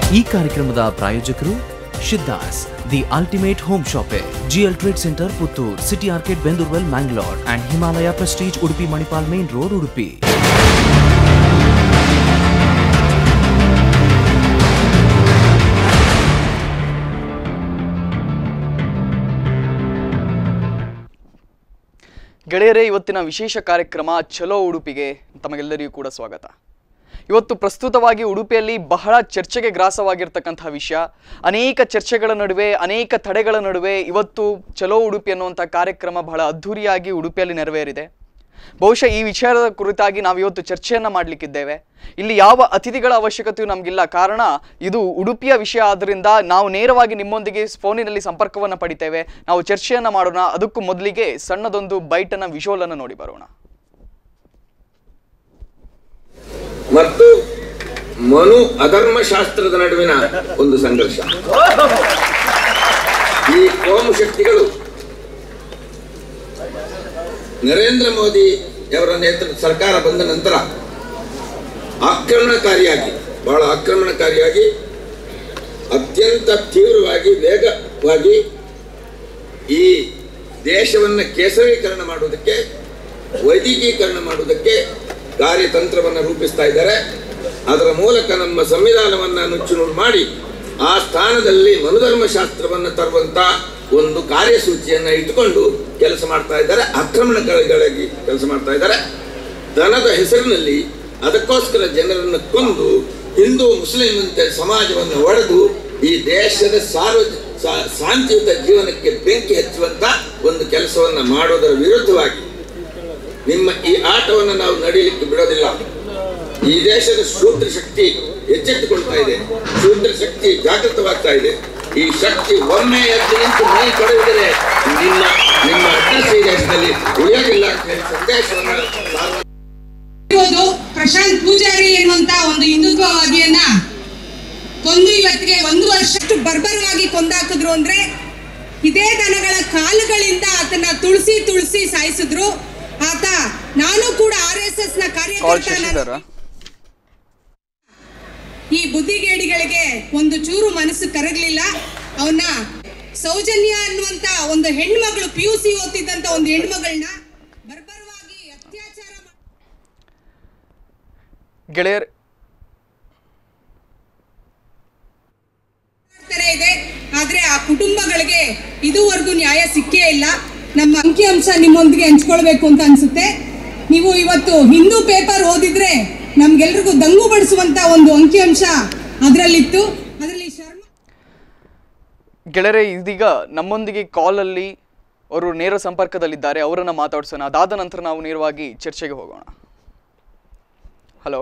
ಈ ಕಾರ್ಯಕ್ರಮದ ಪ್ರಾಯೋಜಕರು Siddhas the ultimate home shoppe GL trade centre Puttur city arcade Bendurwell Mangalore and Himalaya prestige Udupi Manipal main road Udupi ಗೆಳೆಯರೇ ಇವತ್ತಿನ ವಿಶೇಷ ಕಾರ್ಯಕ್ರಮ ಚಲೋ ಉಡುಪಿಗೆ ತಮಗೆಲ್ಲರಿಗೂ ಕೂಡ ಸ್ವಾಗತ ಇವತ್ತು ಪ್ರಸ್ತುತವಾಗಿ ಉಡುಪಿಯಲ್ಲಿ ಬಹಳ ಚರ್ಚೆಗೆ ಗ್ರಾಸವಾಗಿರ್ತಕ್ಕಂತಹ ವಿಷಯ ಅನೇಕ ಚರ್ಚೆಗಳ ನಡುವೆ ಅನೇಕ ತಡೆಗಳ ನಡುವೆ ಇವತ್ತು ಚಲೋ ಉಡುಪಿ ಅನ್ನುವಂಥ ಕಾರ್ಯಕ್ರಮ ಬಹಳ ಅದ್ಧೂರಿಯಾಗಿ ಉಡುಪಿಯಲ್ಲಿ ನೆರವೇರಿದೆ ಬಹುಶಃ ಈ ವಿಚಾರದ ಕುರಿತಾಗಿ ನಾವು ಇವತ್ತು ಚರ್ಚೆಯನ್ನ ಮಾಡಲಿಕ್ಕಿದ್ದೇವೆ ಇಲ್ಲಿ ಯಾವ ಅತಿಥಿಗಳ ಅವಶ್ಯಕತೆಯೂ ನಮಗಿಲ್ಲ ಕಾರಣ ಇದು ಉಡುಪಿಯ ವಿಷಯ ಆದ್ದರಿಂದ ನಾವು ನೇರವಾಗಿ ನಿಮ್ಮೊಂದಿಗೆ ಫೋನಿನಲ್ಲಿ ಸಂಪರ್ಕವನ್ನು ಪಡಿತೇವೆ ನಾವು ಚರ್ಚೆಯನ್ನ ಮಾಡೋಣ ಅದಕ್ಕೂ ಮೊದಲಿಗೆ ಸಣ್ಣದೊಂದು ಬೈಟನ್ನ ವಿಜುವಲ್ ಅನ್ನು ನೋಡಿ ಬರೋಣ ಮತ್ತು ಮನು ಅಧರ್ಮಶಾಸ್ತ್ರದ ನಡುವಿನ ಒಂದು ಸಂಘರ್ಷ ಈ ಕೋಮು ಶಕ್ತಿಗಳು ನರೇಂದ್ರ ಮೋದಿ ಅವರ ನೇತೃತ್ವ ಸರ್ಕಾರ ಬಂದ ನಂತರ ಆಕ್ರಮಣಕಾರಿಯಾಗಿ ಬಹಳ ಆಕ್ರಮಣಕಾರಿಯಾಗಿ ಅತ್ಯಂತ ತೀವ್ರವಾಗಿ ವೇಗವಾಗಿ ಈ ದೇಶವನ್ನು ಕೇಸರೀಕರಣ ಮಾಡುವುದಕ್ಕೆ ವೈದಿಕೀಕರಣ ಮಾಡುವುದಕ್ಕೆ ಕಾರ್ಯತಂತ್ರವನ್ನು ರೂಪಿಸ್ತಾ ಇದ್ದಾರೆ ಅದರ ಮೂಲಕ ನಮ್ಮ ಸಂವಿಧಾನವನ್ನು ನುಚ್ಚುನೂರು ಮಾಡಿ ಆ ಸ್ಥಾನದಲ್ಲಿ ಮನುಧರ್ಮಶಾಸ್ತ್ರವನ್ನು ತರುವಂತ ಒಂದು ಕಾರ್ಯಸೂಚಿಯನ್ನು ಇಟ್ಟುಕೊಂಡು ಕೆಲಸ ಮಾಡ್ತಾ ಇದ್ದಾರೆ ಆಕ್ರಮಣಕಾರಿಗಳಾಗಿ ಕೆಲಸ ಮಾಡ್ತಾ ಇದ್ದಾರೆ ದನದ ಹೆಸರಿನಲ್ಲಿ ಅದಕ್ಕೋಸ್ಕರ ಜನರನ್ನು ಕೊಂದು ಹಿಂದೂ ಮುಸ್ಲಿಂ ಅಂತ ಸಮಾಜವನ್ನು ಒಡೆದು ಈ ದೇಶದ ಸಾರ್ವಜ ಸಾ- ಶಾಂತಿಯುತ ಜೀವನಕ್ಕೆ ಬೆಂಕಿ ಹಚ್ಚುವಂತ ಒಂದು ಕೆಲಸವನ್ನ ಮಾಡೋದರ ವಿರುದ್ಧವಾಗಿ ನಿಮ್ಮ ಈ ಆಟವನ್ನು ನಾವು ನಡೀಲಿಕ್ಕೆ ಬಿಡೋದಿಲ್ಲ ಈ ದೇಶದ ಶೂದ್ರ ಶಕ್ತಿ ಎಚ್ಚೆತ್ತುಕೊಳ್ತಾ ಇದೆ ಶೂದ್ರ ಶಕ್ತಿ ಜಾಗೃತವಾಗ್ತಾ ಇದೆ ಈ ಶಕ್ತಿ ಒಮ್ಮೆ ಎದ್ದು ನಿಂತು ಮೈ ತೊಡಗಿದರೆ ನಿಮ್ಮ ನಿಮ್ಮ ಅಡ್ರೆಸ್ ಈ ದೇಶದಲ್ಲಿ ಉಳಿಯೋದಿಲ್ಲ ಅಂತ ಹೇಳಿ ಸಂದೇಶವನ್ನು ಸಾರ್ವ- ಇರೋದು ಪ್ರಶಾಂತ್ ಪೂಜಾರಿ ಎನ್ನುವಂತ ಒಂದು ಹಿಂದುತ್ವವಾದಿಯನ್ನ ಕೊಂದು ಇವತ್ತಿಗೆ ಒಂದು ವರ್ಷಷ್ಟು ಬರ್ಬರವಾಗಿ ಕೊಂದಾಕಿದ್ರು ಅಂದ್ರೆ ಇದೇ ದನಗಳ ಕಾಲುಗಳಿಂದ ಆತನ ತುಳಸಿ ತುಳಸಿ ಸಾಯಿಸಿದ್ರು ಆತ ನಾನು ಕೂಡ ಆರ್ ಎಸ್ ಎಸ್ ನ ಕಾಲ್ ಕಾರ್ಯಕರ್ತ ಶಶಿಧರ ಈ ಬುದ್ಧಿಗೇಡಿಗಳಿಗೆ ಒಂದು ಚೂರು ಮನಸ್ಸು ಕರಗಲಿಲ್ಲ ಅವನ್ನ ಸೌಜನ್ಯ ಅನ್ನುವಂತ ಒಂದು ಹೆಣ್ಮಗಳು ಪಿ ಯು ಸಿ ಓದ್ತಿದ್ದಂತ ಒಂದು ಹೆಣ್ಮಗಳನ್ನ ಬರ್ಬರವಾಗಿ ಅತ್ಯಾಚಾರ ಮಾಡಿ ಗೆಳೆಯರ್ ತರ ಇದೆ ಆದ್ರೆ ಆ ಕುಟುಂಬಗಳಿಗೆ ಇದುವರೆಗೂ ನ್ಯಾಯ ಸಿಕ್ಕೇ ಇಲ್ಲ ನಮ್ಮ ಅಂಕಿಅಂಶ ನಿಮ್ಮೊಂದಿಗೆ ಹಂಚ್ಕೊಳ್ಬೇಕು ಅಂತ ಅನ್ಸುತ್ತೆ ನೀವು ಇವತ್ತು ಹಿಂದೂ ಪೇಪರ್ ಓದಿದ್ರೆ ನಮ್ಗೆಲ್ರಿಗೂ ದಂಗು ಬಡಿಸುವಂತ ಒಂದು ಅಂಕಿಅಂಶ ಅದರಲ್ಲಿತ್ತು ಅದರಲ್ಲಿ ಶರ್ಮಾ ಗೆಳೆಯರೆ ಇದೀಗ ನಮ್ಮೊಂದಿಗೆ ಕಾಲಲ್ಲಿ ಅವರು ನೇರ ಸಂಪರ್ಕದಲ್ಲಿದ್ದಾರೆ ಅವರನ್ನ ಮಾತಾಡ್ಸೋಣ ಅದಾದ ನಂತರ ನಾವು ನೇರವಾಗಿ ಚರ್ಚೆಗೆ ಹೋಗೋಣ ಹಲೋ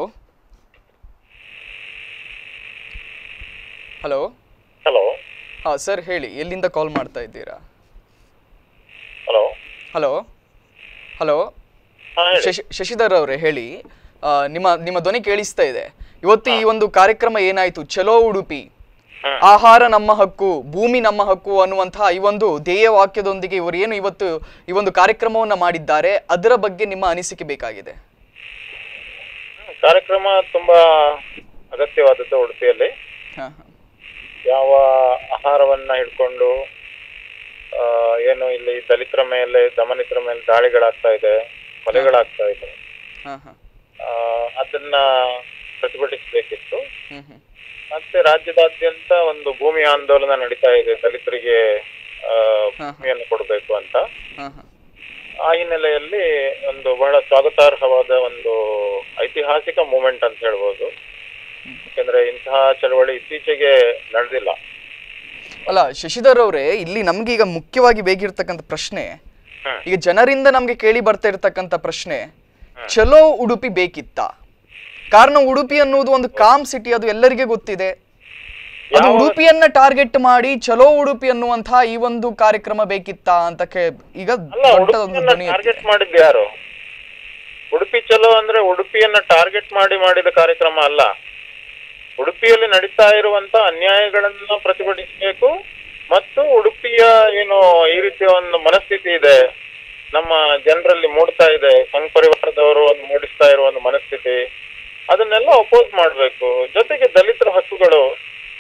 ಹಲೋ ಹಲೋ ಹಾಂ ಸರ್ ಹೇಳಿ ಎಲ್ಲಿಂದ ಕಾಲ್ ಮಾಡ್ತಾ ಇದ್ದೀರಾ ಹಲೋ ಹಲೋ ಹಲೋ ಹಾಂ ಹೇಳಿ ಶಶಿ ಶಶಿಧರ್ ಅವರೇ ಹೇಳಿ ಆ, ನಿಮ್ಮ ನಿಮ್ಮ ಧ್ವನಿ ಕೇಳಿಸ್ತಾ ಇದೆ ಇವತ್ತು ಈ ಒಂದು ಕಾರ್ಯಕ್ರಮ ಏನಾಯ್ತು ಚಲೋ ಉಡುಪಿ ಹ್ಮ್. ಆಹಾರ ನಮ್ಮ ಹಕ್ಕು ಭೂಮಿ ನಮ್ಮ ಹಕ್ಕು ಅನ್ನುವಂತಹ ಈ ಒಂದು ಧ್ಯೇಯ ವಾಕ್ಯದೊಂದಿಗೆ ಇವರು ಏನು ಇವತ್ತು ಈ ಒಂದು ಕಾರ್ಯಕ್ರಮವನ್ನ ಮಾಡಿದ್ದಾರೆ ಅದರ ಬಗ್ಗೆ ನಿಮ್ಮ ಅನಿಸಿಕೆ ಬೇಕಾಗಿದೆ ಕಾರ್ಯಕ್ರಮ ತುಂಬಾ ಅಗತ್ಯವಾದದ್ದು ಉಡುಪಿಯಲ್ಲಿ ಹಾ, ಹಾ. ಯಾವ ಆಹಾರವನ್ನ ಹಿಡ್ಕೊಂಡು ಆ, ಏನು ಇಲ್ಲಿ ದಲಿತರ ಮೇಲೆ ದಮನಿತರ ಮೇಲೆ ದಾಳಿಗಳಾಗ್ತಾ ಇದೆ ಕೊಲೆಗಳಾಗ್ತಾ ಇದೆ ಹಾ, ಹಾ. ಆ, ಅದನ್ನ ಪ್ರತಿಭಟಿಸಬೇಕಿತ್ತು ಹ್ಮ್, ಹ್ಮ್. ಮತ್ತೆ ರಾಜ್ಯದಾದ್ಯಂತ ಒಂದು ಭೂಮಿ ಆಂದೋಲನ ನಡೀತಾ ಇದೆ ದಲಿತರಿಗೆ ಆ, ಹಾ. ಭೂಮಿಯನ್ನು ಕೊಡಬೇಕು ಅಂತ ಹಾ, ಹಾ. ಆ ಹಿನ್ನೆಲೆಯಲ್ಲಿ ಒಂದು ಬಹಳ ಸ್ವಾಗತಾರ್ಹವಾದ ಒಂದು ಐತಿಹಾಸಿಕ ಮೂಮೆಂಟ್ ಅಂತ ಹೇಳ್ಬೋದು ಯಾಕಂದ್ರೆ ಇಂತಹ ಚಳವಳಿ ಇತ್ತೀಚೆಗೆ ನಡೆದಿಲ್ಲ ಅಲ್ಲ ಶಶಿಧರ್ ಅವರೇ ಇಲ್ಲಿ ನಮ್ಗೆ ಈಗ ಮುಖ್ಯವಾಗಿ ಬೇಕಿರ್ತಕ್ಕಂಥ ಪ್ರಶ್ನೆ ಹ್ಮ್. ಈಗ ಜನರಿಂದ ನಮ್ಗೆ ಕೇಳಿ ಬರ್ತಾ ಇರ್ತಕ್ಕಂಥ ಪ್ರಶ್ನೆ ಚಲೋ ಉಡುಪಿ ಬೇಕಿತ್ತ ಕಾರಣ ಉಡುಪಿ ಅನ್ನುವುದು ಒಂದು ಕಾಮ್ ಸಿಟಿ ಅದು ಎಲ್ಲರಿಗೆ ಗೊತ್ತಿದೆ ಅದು ಯಾವ- ಉಡುಪಿಯನ್ನ ಟಾರ್ಗೆಟ್ ಮಾಡಿ ಚಲೋ ಉಡುಪಿ ಅನ್ನುವಂತಹ ಈ ಒಂದು ಕಾರ್ಯಕ್ರಮ ಬೇಕಿತ್ತ ಅಂತ ಕೇ ಈಗ ಅಲ್ಲ ದೊಡ್ಡ ಒಂದು ಉಡುಪಿಯನ್ನ ಧ್ವನಿ ಟಾರ್ಗೆಟ್ ಎತ್ತಿದೆ. ಮಾಡಿದ್ದು ಯಾರು ಉಡುಪಿ ಚಲೋ ಅಂದ್ರೆ ಉಡುಪಿಯನ್ನ ಟಾರ್ಗೆಟ್ ಮಾಡಿ ಮಾಡಿದ ಕಾರ್ಯಕ್ರಮ ಅಲ್ಲ ಉಡುಪಿಯಲ್ಲಿ ನಡೀತಾ ಇರುವಂತ ಅನ್ಯಾಯಗಳನ್ನ ಪ್ರತಿಭಟಿಸಬೇಕು ಮತ್ತು ಉಡುಪಿಯ ಏನು ಈ ರೀತಿಯ ಒಂದು ಮನಸ್ಥಿತಿ ಇದೆ ನಮ್ಮ ಜನರಲ್ಲಿ ಮೂಡ್ತಾ ಇದೆ ಸಂಘ ಪರಿವಾರದವರು ಒಂದು ಮೂಡಿಸ್ತಾ ಇರುವ ಒಂದು ಮನಸ್ಥಿತಿ ಅದನ್ನೆಲ್ಲ ಅಪೋಸ್ ಮಾಡಬೇಕು ಜೊತೆಗೆ ದಲಿತರ ಹಕ್ಕುಗಳು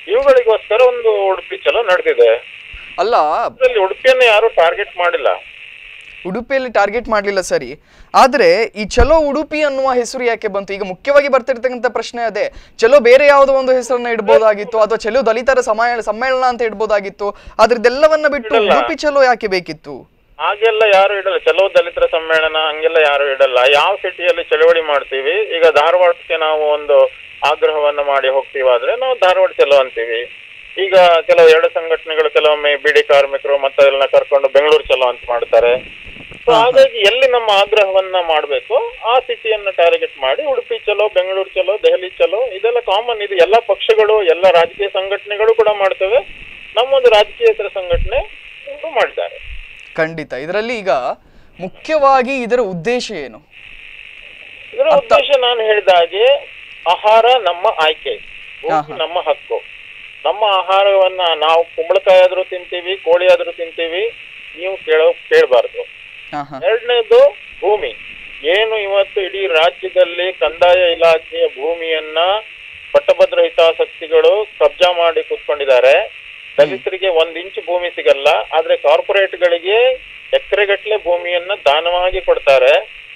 ಇವುಗಳಿಗೋಸ್ಕರ ಒಂದು ಉಡುಪಿ ಚಲೋ ನಡೆದಿದೆ ಅಲ್ಲ ಅದರಲ್ಲಿ ಉಡುಪಿಯನ್ನು ಯಾರು ಟಾರ್ಗೆಟ್ ಮಾಡಿಲ್ಲ ಉಡುಪಿಯಲ್ಲಿ ಟಾರ್ಗೆಟ್ ಮಾಡಲಿಲ್ಲ ಸರಿ ಆದರೆ ಈ ಚಲೋ ಉಡುಪಿ ಅನ್ನುವ ಹೆಸರು ಯಾಕೆ ಬಂತು ಈಗ ಮುಖ್ಯವಾಗಿ ಬರ್ತಿರ್ತಕ್ಕಂಥ ಪ್ರಶ್ನೆ ಅದೇ ಚಲೋ ಬೇರೆ ಯಾವುದೋ ಒಂದು ಹೆಸರನ್ನ ಇಡ್ಬೋದಾಗಿತ್ತು ಅಥವಾ ಚಲೋ ದಲಿತರ ಸಮಾಯ ಸಮ್ಮೇಳನ ಅಂತ ಇಡ್ಬೋದಾಗಿತ್ತು ಆದ್ರೆ ಇದೆಲ್ಲವನ್ನ ಬಿಟ್ಟು ಇಡಲ್ಲ. ಉಡುಪಿ ಚಲೋ ಯಾಕೆ ಬೇಕಿತ್ತು ಹಾಗೆಲ್ಲ ಯಾರು ಇಡಲ್ಲ ಚಲೋ ದಲಿತರ ಸಮ್ಮೇಳನ ಹಂಗೆಲ್ಲ ಯಾರು ಇಡಲ್ಲ ಯಾವ ಸಿಟಿಯಲ್ಲಿ ಚಳವಳಿ ಮಾಡ್ತೀವಿ ಈಗ ಧಾರವಾಡಕ್ಕೆ ನಾವು ಒಂದು ಆಗ್ರಹವನ್ನ ಮಾಡಿ ಹೋಗ್ತೀವಾದ್ರೆ ನಾವು ಧಾರವಾಡ ಚಲೋ ಅಂತೀವಿ ಈಗ ಕೆಲವು ಎರಡು ಸಂಘಟನೆಗಳು ಕೆಲವೊಮ್ಮೆ ಬಿಡಿ ಕಾರ್ಮಿಕರು ಮತ್ತದೆಲ್ಲ ಕರ್ಕೊಂಡು ಬೆಂಗಳೂರು ಚಲೋ ಅಂತ ಮಾಡ್ತಾರೆ ಸೊ ಹಾಗಾಗಿ ಎಲ್ಲಿ ನಮ್ಮ ಆಗ್ರಹವನ್ನ ಮಾಡಬೇಕು ಆ ಸಿಟಿಯನ್ನ ಟಾರ್ಗೆಟ್ ಮಾಡಿ ಉಡುಪಿ ಚಲೋ ಬೆಂಗಳೂರು ಚಲೋ ದೆಹಲಿ ಚಲೋ ಇದೆಲ್ಲ ಕಾಮನ್ ಇದು ಎಲ್ಲ ಪಕ್ಷಗಳು ಎಲ್ಲ ರಾಜಕೀಯ ಸಂಘಟನೆಗಳು ಕೂಡ ಮಾಡ್ತವೆ ನಮ್ಮೊಂದು ರಾಜಕೀಯೇತರ ಸಂಘಟನೆ ಇವ್ರು ಮಾಡಿದ್ದಾರೆ ಖಂಡಿತ ಇದರಲ್ಲಿ ಈಗ ಮುಖ್ಯವಾಗಿ ಇದರ ಉದ್ದೇಶ ಏನು ಇದರ ಉದ್ದೇಶ ನಾನು ಹೇಳಿದ ಹಾಗೆ ಆಹಾರ ನಮ್ಮ ಆಯ್ಕೆ ಭೂಮಿ ನಮ್ಮ ಹಕ್ಕು ನಮ್ಮ ಆಹಾರವನ್ನ ನಾವು ಕುಂಬಳಕಾಯಿ ಆದ್ರೂ ತಿಂತೀವಿ ಕೋಳಿ ಆದ್ರೂ ತಿಂತೀವಿ ನೀವು ಕೇಳೋ ಕೇಳಬಾರ್ದು ಹಾ ಹಾ ಎರಡನೇದು ಭೂಮಿ ಏನು ಇವತ್ತು ಇಡೀ ರಾಜ್ಯದಲ್ಲಿ ಕಂದಾಯ ಇಲಾಖೆಯ ಭೂಮಿಯನ್ನ ಪಟ್ಟಭದ್ರ ಹಿತಾಸಕ್ತಿಗಳು ಕಬ್ಜಾ ಮಾಡಿ ಕೂತ್ಕೊಂಡಿದ್ದಾರೆ ದಲಿತರಿಗೆ ಒಂದ್ ಇಂಚು ಭೂಮಿ ಸಿಗಲ್ಲ ಆದ್ರೆ ಕಾರ್ಪೊರೇಟ್ಗಳಿಗೆ ಎಕರೆಗಟ್ಟಲೆ ಭೂಮಿಯನ್ನ ದಾನವಾಗಿ ಕೊಡ್ತಾರೆ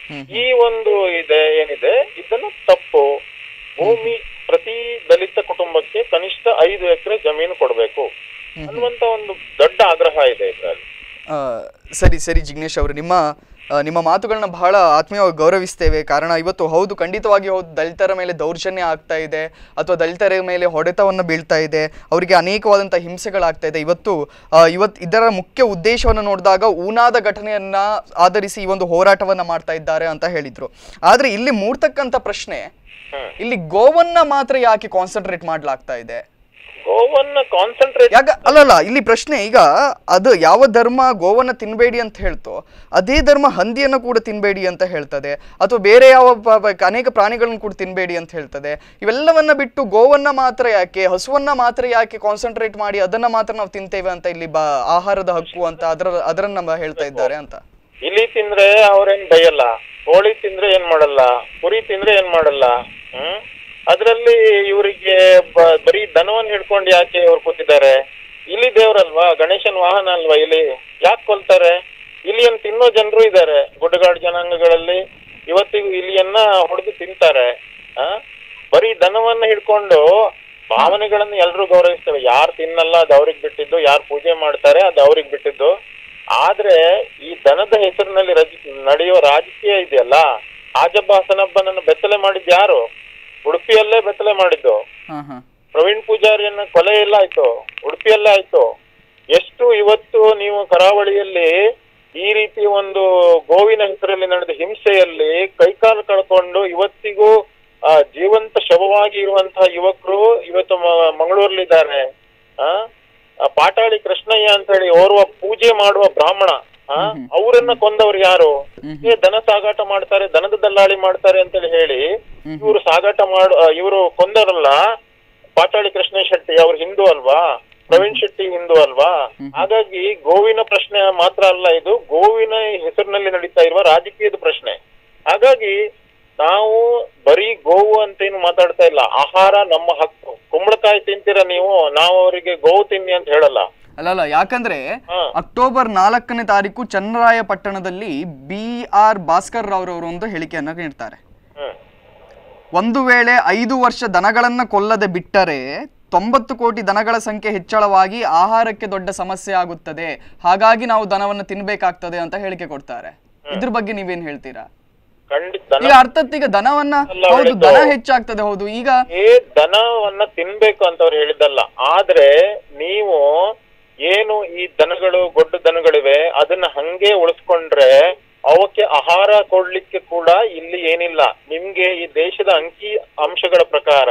ಈ ಒಂದು ಇದೆ ಏನಿದೆ ಇದನ್ನು ತಪ್ಪು ಭೂಮಿ ಪ್ರತಿ ದಲಿತ ಕುಟುಂಬಕ್ಕೆ ಕನಿಷ್ಠ ಐದು ಎಕರೆ ಜಮೀನು ಕೊಡಬೇಕು ಅನ್ನುವಂತ ಒಂದು ದೊಡ್ಡ ಆಗ್ರಹ ಇದೆ ಇದರಲ್ಲಿ ಆ, ಸರಿ ಸರಿ ಜಿಗ್ನೇಶ್ ಅವರು ನಿಮ್ಮ ಆ, ನಿಮ್ಮ ಮಾತುಗಳನ್ನ ಬಹಳ ಆತ್ಮೀಯವಾಗಿ ಗೌರವಿಸ್ತೇವೆ ಕಾರಣ ಇವತ್ತು ಹೌದು ಖಂಡಿತವಾಗಿ ಹೌದು ದಲಿತರ ಮೇಲೆ ದೌರ್ಜನ್ಯ ಆಗ್ತಾ ಇದೆ ಅಥವಾ ದಲಿತರ ಮೇಲೆ ಹೊಡೆತವನ್ನು ಬೀಳ್ತಾ ಇದೆ ಅವರಿಗೆ ಅನೇಕವಾದಂಥ ಹಿಂಸೆಗಳಾಗ್ತಾ ಇದೆ ಇವತ್ತು ಆ, ಇವತ್ತು ಇದರ ಮುಖ್ಯ ಉದ್ದೇಶವನ್ನು ನೋಡಿದಾಗ ಊನಾದ ಘಟನೆಯನ್ನ ಆಧರಿಸಿ ಈ ಒಂದು ಹೋರಾಟವನ್ನ ಮಾಡ್ತಾ ಇದ್ದಾರೆ ಅಂತ ಹೇಳಿದ್ರು ಆದ್ರೆ ಇಲ್ಲಿ ಮೂಡ್ತಕ್ಕಂಥ ಪ್ರಶ್ನೆ ಇಲ್ಲಿ ಗೋವನ್ನ ಮಾತ್ರ ಯಾಕೆ ಕಾನ್ಸಂಟ್ರೇಟ್ ಮಾಡ್ಲಾಗ್ತಾ ಇದೆ ಗೋವನ್ನ ಕಾನ್ಸಂಟ್ರೇಟ್ ಯಾಕ ಅಲ್ಲಲ್ಲ ಇಲ್ಲಿ ಪ್ರಶ್ನೆ ಈಗ ಅದು ಯಾವ ಧರ್ಮ ಗೋವನ್ನ ತಿನ್ಬೇಡಿ ಅಂತ ಹೇಳ್ತೋ ಅದೇ ಧರ್ಮ ಹಂದಿಯನ್ನು ಕೂಡ ತಿನ್ಬೇಡಿ ಅಂತ ಹೇಳ್ತದೆ ಅಥವಾ ಬೇರೆ ಯಾವ ಪ- ಪ- ಅನೇಕ ಪ್ರಾಣಿಗಳನ್ನು ಕೂಡ ತಿನ್ಬೇಡಿ ಅಂತ ಹೇಳ್ತದೆ ಇವೆಲ್ಲವನ್ನ ಬಿಟ್ಟು ಗೋವನ್ನ ಮಾತ್ರ ಯಾಕೆ ಹಸುವನ್ನ ಮಾತ್ರ ಯಾಕೆ ಕಾನ್ಸಂಟ್ರೇಟ್ ಮಾಡಿ ಅದನ್ನ ಮಾತ್ರ ನಾವು ತಿಂತೇವೆ ಅಂತ ಇಲ್ಲಿ ಬಾ ಆಹಾರದ ಹಕ್ಕು ಅಂತ ಅದರ ಅದರನ್ನ ಬ- ಹೇಳ್ತಾ ಇದ್ದಾರೆ ಅಂತ ಇಲಿ ತಿಂದ್ರೆ ಅವ್ರೇನ್ ಬೈಯಲ್ಲ ಕೋಳಿ ತಿಂದ್ರೆ ಏನ್ ಮಾಡಲ್ಲ ಕುರಿ ತಿಂದ್ರೆ ಏನ್ ಮಾಡಲ್ಲ ಹ್ಮ್ ಅದ್ರಲ್ಲಿ ಇವರಿಗೆ ಬರೀ ದನವನ್ನ ಹಿಡ್ಕೊಂಡು ಯಾಕೆ ಅವ್ರು ಕೂತಿದ್ದಾರೆ ಇಲಿ ದೇವ್ರಲ್ವಾ ಗಣೇಶನ್ ವಾಹನ ಅಲ್ವಾ ಇಲಿ ಯಾಕೆ ಕೊಲ್ತಾರೆ ಇಲಿಯನ್ನ ತಿನ್ನೋ ಜನರು ಇದ್ದಾರೆ ಗುಡ್ಡಗಾಡು ಜನಾಂಗಗಳಲ್ಲಿ ಇವತ್ತಿಗೂ ಇಲಿಯನ್ನ ಹೊಡೆದು ತಿಂತಾರೆ ಆ ಬರೀ ದನವನ್ನ ಹಿಡ್ಕೊಂಡು ಭಾವನೆಗಳನ್ನ ಎಲ್ರು ಗೌರವಿಸ್ತೇವೆ ಯಾರು ತಿನ್ನಲ್ಲ ಅದು ಅವ್ರಿಗೆ ಬಿಟ್ಟಿದ್ದು ಯಾರು ಪೂಜೆ ಮಾಡ್ತಾರೆ ಅದು ಅವ್ರಿಗೆ ಬಿಟ್ಟಿದ್ದು ಆದ್ರೆ ಈ ದನದ ಹೆಸರಿನಲ್ಲಿ ರಜ ನಡೆಯುವ ರಾಜಕೀಯ ಇದೆಯಲ್ಲ ಆಜಬ್ಬ ಹಸನಬ್ಬನನ್ನು ಬೆತ್ತಲೆ ಮಾಡಿದ್ ಯಾರು ಉಡುಪಿಯಲ್ಲೇ ಬೆತ್ತಲೆ ಮಾಡಿದ್ದು ಹಾ ಹಾ ಪ್ರವೀಣ್ ಪೂಜಾರಿಯನ್ನ ಕೊಲೆ ಎಲ್ಲ ಆಯ್ತು ಉಡುಪಿಯಲ್ಲೇ ಆಯ್ತು ಎಷ್ಟು ಇವತ್ತು ನೀವು ಕರಾವಳಿಯಲ್ಲಿ ಈ ರೀತಿ ಒಂದು ಗೋವಿನ ಹೆಸರಲ್ಲಿ ನಡೆದ ಹಿಂಸೆಯಲ್ಲಿ ಕೈಕಾಲು ಕಳ್ಕೊಂಡು ಇವತ್ತಿಗೂ ಆ ಜೀವಂತ ಶವವಾಗಿ ಇರುವಂತಹ ಯುವಕರು ಇವತ್ತು ಮ- ಮಂಗಳೂರಲ್ಲಿದ್ದಾರೆ ಆ ಆ ಪಾಟಾಳಿ ಕೃಷ್ಣಯ್ಯ ಅಂತ ಹೇಳಿ ಓರ್ವ ಪೂಜೆ ಮಾಡುವ ಬ್ರಾಹ್ಮಣ ಆ ಅವರನ್ನ ಕೊಂದವ್ರು ಯಾರು ಏ ದನ ಸಾಗಾಟ ಮಾಡ್ತಾರೆ ದನದ ದಲ್ಲಾಳಿ ಮಾಡ್ತಾರೆ ಅಂತೇಳಿ ಹೇಳಿ ಇವರು ಸಾಗಾಟ ಮಾಡು ಇವರು ಕೊಂದರಲ್ಲ ಪಾಟಾಳಿ ಕೃಷ್ಣ ಶೆಟ್ಟಿ ಅವ್ರು ಹಿಂದೂ ಅಲ್ವಾ ಪ್ರವೀಣ್ ಶೆಟ್ಟಿ ಹಿಂದೂ ಅಲ್ವಾ ಹಾಗಾಗಿ ಗೋವಿನ ಪ್ರಶ್ನೆ ಮಾತ್ರ ಅಲ್ಲ ಇದು ಗೋವಿನ ಹೆಸರಿನಲ್ಲಿ ನಡೀತಾ ಇರುವ ರಾಜಕೀಯದ ಪ್ರಶ್ನೆ ಹಾಗಾಗಿ ನಾವು ಬರೀ ಗೋವು ಅಂತ ಏನು ಮಾತಾಡ್ತಾ ಇಲ್ಲ ಆಹಾರ ನಮ್ಮ ಹಕ್ಕು ಕುಂಬಳಕಾಯಿ ತಿಂತೀರ ನೀವು ನಾವು ಅವರಿಗೆ ಗೋವು ತಿನ್ನಿ ಅಂತ ಹೇಳಲ್ಲ ಅಲ್ಲಲ್ಲ ಯಾಕಂದ್ರೆ ಹಾ. ಅಕ್ಟೋಬರ್ ನಾಲ್ಕನೇ ತಾರೀಕು ಚನ್ನರಾಯಪಟ್ಟಣದಲ್ಲಿ ಬಿ ಆರ್ ಭಾಸ್ಕರ್ ರಾವ್ರವರು ಒಂದು ಹೇಳಿಕೆಯನ್ನ ನೀಡ್ತಾರೆ ಹ್ಮ್ ಒಂದು ವೇಳೆ ಐದು ವರ್ಷ ದನಗಳನ್ನ ಕೊಲ್ಲದೆ ಬಿಟ್ಟರೆ ತೊಂಬತ್ತು ಕೋಟಿ ದನಗಳ ಸಂಖ್ಯೆ ಹೆಚ್ಚಳವಾಗಿ ಆಹಾರಕ್ಕೆ ದೊಡ್ಡ ಸಮಸ್ಯೆ ಆಗುತ್ತದೆ ಹಾಗಾಗಿ ನಾವು ದನವನ್ನು ತಿನ್ಬೇಕಾಗ್ತದೆ ಅಂತ ಹೇಳಿಕೆ ಕೊಡ್ತಾರೆ ಇದ್ರ ಬಗ್ಗೆ ನೀವೇನ್ ಹೇಳ್ತೀರಾ ಖಂಡಿತ ದನ ಈಗ ಅರ್ಥಾತ್ ಈಗ ದನವನ್ನ ಅಲ್ಲ ಹೌದು ಹೇಳಿದ್ದು. ದನ ಹೆಚ್ಚಾಗ್ತದೆ ಹೌದು ಈಗ ಏ ದನವನ್ನ ತಿನ್ಬೇಕು ಅಂತ ಅವ್ರು ಹೇಳಿದ್ದಲ್ಲ ಆದ್ರೆ ನೀವು ಏನು ಈ ದನಗಳು ಗೊಡ್ಡು ದನಗಳಿವೆ ಅದನ್ನ ಹಂಗೆ ಉಳಿಸ್ಕೊಂಡ್ರೆ ಅವಕ್ಕೆ ಆಹಾರ ಕೊಡ್ಲಿಕ್ಕೆ ಕೂಡ ಇಲ್ಲಿ ಏನಿಲ್ಲ ನಿಮ್ಗೆ ಈ ದೇಶದ ಅಂಕಿ ಅಂಶಗಳ ಪ್ರಕಾರ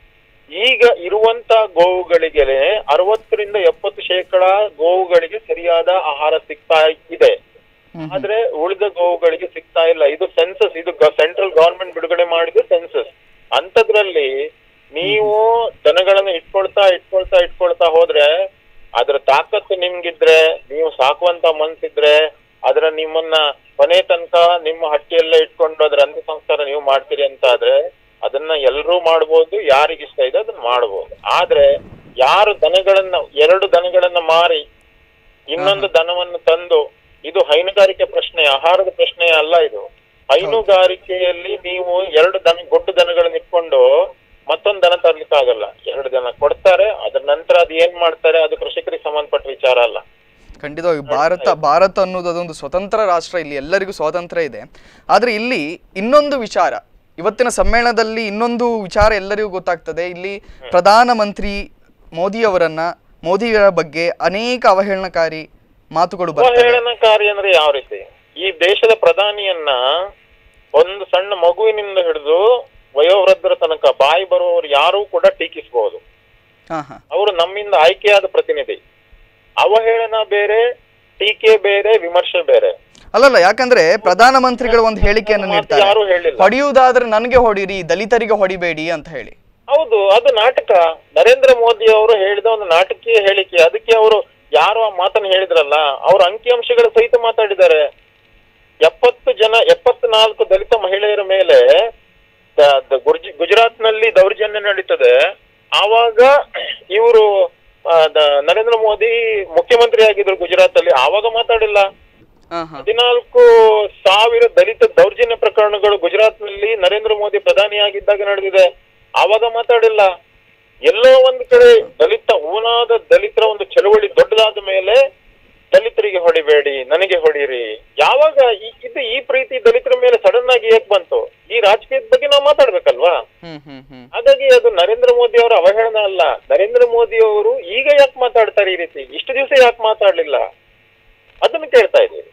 ಈಗ ಇರುವಂತ ಗೋವುಗಳಿಗೆ ಅರವತ್ತರಿಂದ ಎಪ್ಪತ್ತು ಶೇಕಡ ಗೋವುಗಳಿಗೆ ಸರಿಯಾದ ಆಹಾರ ಸಿಗ್ತಾ ಇದೆ ಆದ್ರೆ ಉಳಿದ ಗೋವುಗಳಿಗೆ ಸಿಗ್ತಾ ಇಲ್ಲ ಇದು ಸೆನ್ಸಸ್ ಇದು ಸೆಂಟ್ರಲ್ ಗವರ್ಮೆಂಟ್ ಬಿಡುಗಡೆ ಮಾಡಿದ ಸೆನ್ಸಸ್ ಅಂತದ್ರಲ್ಲಿ ನೀವು ದನಗಳನ್ನ ಇಟ್ಕೊಳ್ತಾ ಇಟ್ಕೊಳ್ತಾ ಇಟ್ಕೊಳ್ತಾ ಹೋದ್ರೆ ಅದ್ರ ತಾಕತ್ತು ನಿಮ್ಗಿದ್ರೆ ನೀವು ಸಾಕುವಂತ ಮನ್ಸಿದ್ರೆ ಅದ್ರ ನಿಮ್ಮನ್ನ ಕೊನೆ ತನಕ ನಿಮ್ಮ ಹಟ್ಟಿಯಲ್ಲೇ ಇಟ್ಕೊಂಡು ಅದ್ರ ಅಂತ್ಯ ಸಂಸ್ಕಾರ ನೀವು ಮಾಡ್ತೀರಿ ಅಂತ ಆದ್ರೆ ಅದನ್ನ ಎಲ್ರೂ ಮಾಡ್ಬೋದು ಯಾರಿಗಿಷ್ಟ ಇದೆ ಅದನ್ನ ಮಾಡ್ಬೋದು ಆದ್ರೆ ಯಾರು ದನಗಳನ್ನ ಎರಡು ದನಗಳನ್ನ ಮಾರಿ ಇನ್ನೊಂದು ದನವನ್ನು ತಂದು ಇದು ಹೈನುಗಾರಿಕೆ ಪ್ರಶ್ನೆ ಆಹಾರದ ಪ್ರಶ್ನೆ ಅಲ್ಲ ಇದು ಹೈನುಗಾರಿಕೆಯಲ್ಲಿ ನೀವು ಎರಡು ದನ ಗೊಡ್ಡು ದನಗಳನ್ನ ಇಟ್ಕೊಂಡು ಮತ್ತೊಂದು ದನ ತರ್ಲಿಕ್ಕೆ ಆಗಲ್ಲ ಎರಡು ದನ ಕೊಡ್ತಾರೆ ಅದ್ರ ನಂತರ ಅದು ಏನ್ ಮಾಡ್ತಾರೆ ಅದು ಕೃಷಿಕರಿಗೆ ಸಂಬಂಧಪಟ್ಟ ವಿಚಾರ ಅಲ್ಲ ಖಂಡಿತವಾಗಿ ಭಾರತ ಭಾರತ ಅನ್ನೋದು ಅದೊಂದು ಸ್ವತಂತ್ರ ರಾಷ್ಟ್ರ ಇಲ್ಲಿ ಎಲ್ಲರಿಗೂ ಸ್ವಾತಂತ್ರ್ಯ ಇದೆ ಆದರೆ ಇಲ್ಲಿ ಇನ್ನೊಂದು ವಿಚಾರ ಇವತ್ತಿನ ಸಮ್ಮೇಳನದಲ್ಲಿ ಇನ್ನೊಂದು ವಿಚಾರ ಎಲ್ಲರಿಗೂ ಗೊತ್ತಾಗ್ತದೆ ಇಲ್ಲಿ ಪ್ರಧಾನಮಂತ್ರಿ ಮೋದಿಯವರನ್ನ ಮೋದಿಯವರ ಬಗ್ಗೆ ಅನೇಕ ಅವಹೇಳನಕಾರಿ ಮಾತುಗಳು ಬರ್ತವೆ ಅವಹೇಳನಕಾರಿ ಅಂದ್ರೆ ಯಾವ ರೀತಿ ಈ ದೇಶದ ಪ್ರಧಾನಿಯನ್ನ ಒಂದು ಸಣ್ಣ ಮಗುವಿನಿಂದ ಹಿಡಿದು ವಯೋವೃದ್ಧರ ತನಕ ಬಾಯಿ ಬರುವವರು ಯಾರೂ ಕೂಡ ಟೀಕಿಸಬಹುದು ಹಾ ಹಾ ಅವರು ನಮ್ಮಿಂದ ಆಯ್ಕೆಯಾದ ಪ್ರತಿನಿಧಿ ಅವಹೇಳನ ಬೇರೆ ಟೀಕೆ ಬೇರೆ ವಿಮರ್ಶೆ ಬೇರೆ ಅಲ್ಲಲ್ಲ ಯಾಕಂದ್ರೆ ಪ್ರಧಾನಮಂತ್ರಿಗಳು ಒಂದು ಹೇಳಿಕೆಯನ್ನು ಮಾತು ನೀಡ್ತಾರೆ ಯಾರೂ ಹೇಳಿಲ್ಲ. ಹೊಡೆಯುವುದಾದ್ರೆ ನನಗೆ ಹೊಡಿರಿ ದಲಿತರಿಗೆ ಹೊಡಿಬೇಡಿ ಅಂತ ಹೇಳಿ ಹೌದು ಅದು ನಾಟಕ ನರೇಂದ್ರ ಮೋದಿ ಅವರು ಹೇಳಿದ ಒಂದು ನಾಟಕೀಯ ಹೇಳಿಕೆ ಅದಕ್ಕೆ ಅವರು ಯಾರು ಆ ಮಾತನ್ನು ಹೇಳಿದ್ರಲ್ಲ ಅವ್ರ ಅಂಕಿಅಂಶಗಳ ಸಹಿತ ಮಾತಾಡಿದ್ದಾರೆ ಎಪ್ಪತ್ತು ಜನ ಎಪ್ಪತ್ನಾಲ್ಕು ದಲಿತ ಮಹಿಳೆಯರ ಮೇಲೆ ದ- ದ- ಗುರ್ಜಿ- ಗುಜರಾತ್ನಲ್ಲಿ ದೌರ್ಜನ್ಯ ನಡೀತದೆ ಆವಾಗ ಇವರು ನರೇಂದ್ರ ಮೋದಿ ಮುಖ್ಯಮಂತ್ರಿ ಆಗಿದ್ರು ಗುಜರಾತ್ ಅಲ್ಲಿ ಆವಾಗ ಮಾತಾಡಿಲ್ಲ ಹಾ ಹಾ ಹದಿನಾಲ್ಕು ಸಾವಿರ ದಲಿತ ದೌರ್ಜನ್ಯ ಪ್ರಕರಣಗಳು ಗುಜರಾತ್ನಲ್ಲಿ ನರೇಂದ್ರ ಮೋದಿ ಪ್ರಧಾನಿಯಾಗಿದ್ದಾಗ ನಡೆದಿದೆ ಆವಾಗ ಮಾತಾಡಿಲ್ಲ ಎಲ್ಲೋ ಒಂದು ಕಡೆ ದಲಿತ ಊನಾದ ದಲಿತರ ಒಂದು ಚಳವಳಿ ದೊಡ್ಡದಾದ ಮೇಲೆ ದಲಿತರಿಗೆ ಹೊಡಿಬೇಡಿ ನನಗೆ ಹೊಡಿರಿ ಯಾವಾಗ ಈ- ಇದು ಈ ಪ್ರೀತಿ ದಲಿತರ ಮೇಲೆ ಸಡನ್ ಆಗಿ ಏಕ್ ಬಂತು ಈ ರಾಜಕೀಯದ ಬಗ್ಗೆ ನಾವು ಮಾತಾಡ್ಬೇಕಲ್ವಾ ಹ್ಮ್ ಹ್ಮ್ ಹ್ಮ್ ಹಾಗಾಗಿ ಅದು ನರೇಂದ್ರ ಮೋದಿ ಅವರ ಅವಹೇಳನ ಅಲ್ಲ ನರೇಂದ್ರ ಮೋದಿ ಅವರು ಈಗ ಯಾಕೆ ಮಾತಾಡ್ತಾರೆ ಈ ರೀತಿ ಇಷ್ಟು ದಿವಸ ಯಾಕೆ ಮಾತಾಡ್ಲಿಲ್ಲ ಅದನ್ನು ಕೇಳ್ತಾ ಇದ್ದೀವಿ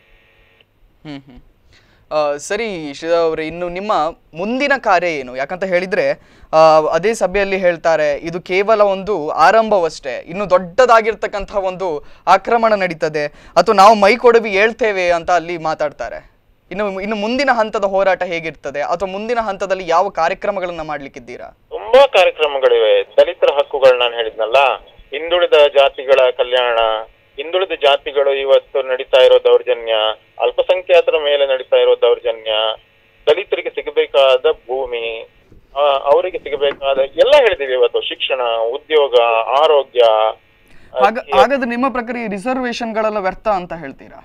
ಹ್ಮ್ ಹ್ಮ್ ಆ, ಸರಿ ಶ್ರೀಧರ್ ಅವರೇ ಇನ್ನು ನಿಮ್ಮ ಮುಂದಿನ ಕಾರ್ಯ ಏನು ಯಾಕಂತ ಹೇಳಿದ್ರೆ ಆ, ಅದೇ ಸಭೆಯಲ್ಲಿ ಹೇಳ್ತಾರೆ ಇದು ಕೇವಲ ಒಂದು ಆರಂಭವಷ್ಟೇ ಇನ್ನು ದೊಡ್ಡದಾಗಿರ್ತಕ್ಕಂತಹ ಒಂದು ಆಕ್ರಮಣ ನಡೀತದೆ ಅಥವಾ ನಾವು ಮೈ ಕೊಡವಿ ಹೇಳ್ತೇವೆ ಅಂತ ಅಲ್ಲಿ ಮಾತಾಡ್ತಾರೆ ಇನ್ನು ಇನ್ನು ಮುಂದಿನ ಹಂತದ ಹೋರಾಟ ಹೇಗಿರ್ತದೆ ಅಥವಾ ಮುಂದಿನ ಹಂತದಲ್ಲಿ ಯಾವ ಕಾರ್ಯಕ್ರಮಗಳನ್ನ ಮಾಡ್ಲಿಕ್ಕಿದ್ದೀರಾ ತುಂಬಾ ಕಾರ್ಯಕ್ರಮಗಳಿವೆ ದಲಿತರ ಹಕ್ಕುಗಳು ನಾನು ಹೇಳಿದ್ನಲ್ಲ ಹಿಂದುಳಿದ ಜಾತಿಗಳ ಕಲ್ಯಾಣ ಹಿಂದುಳಿದ ಜಾತಿಗಳು ಇವತ್ತು ನಡೀತಾ ಇರೋ ದೌರ್ಜನ್ಯ ಅಲ್ಪಸಂಖ್ಯಾತರ ಮೇಲೆ ನಡೀತಾ ಇರೋ ದೌರ್ಜನ್ಯ ದಲಿತರಿಗೆ ಸಿಗಬೇಕಾದ ಭೂಮಿ ಆ, ಅವರಿಗೆ ಸಿಗಬೇಕಾದ ಎಲ್ಲ ಹೇಳಿದೀವಿ ಇವತ್ತು ಶಿಕ್ಷಣ ಉದ್ಯೋಗ ಆರೋಗ್ಯ ಹಾಗ ಹಾಗಾದ್ರೆ ನಿಮ್ಮ ಪ್ರಕಾರ ಈ ರಿಸರ್ವೇಶನ್ಗಳೆಲ್ಲ ವ್ಯರ್ಥ ಅಂತ ಹೇಳ್ತೀರಾ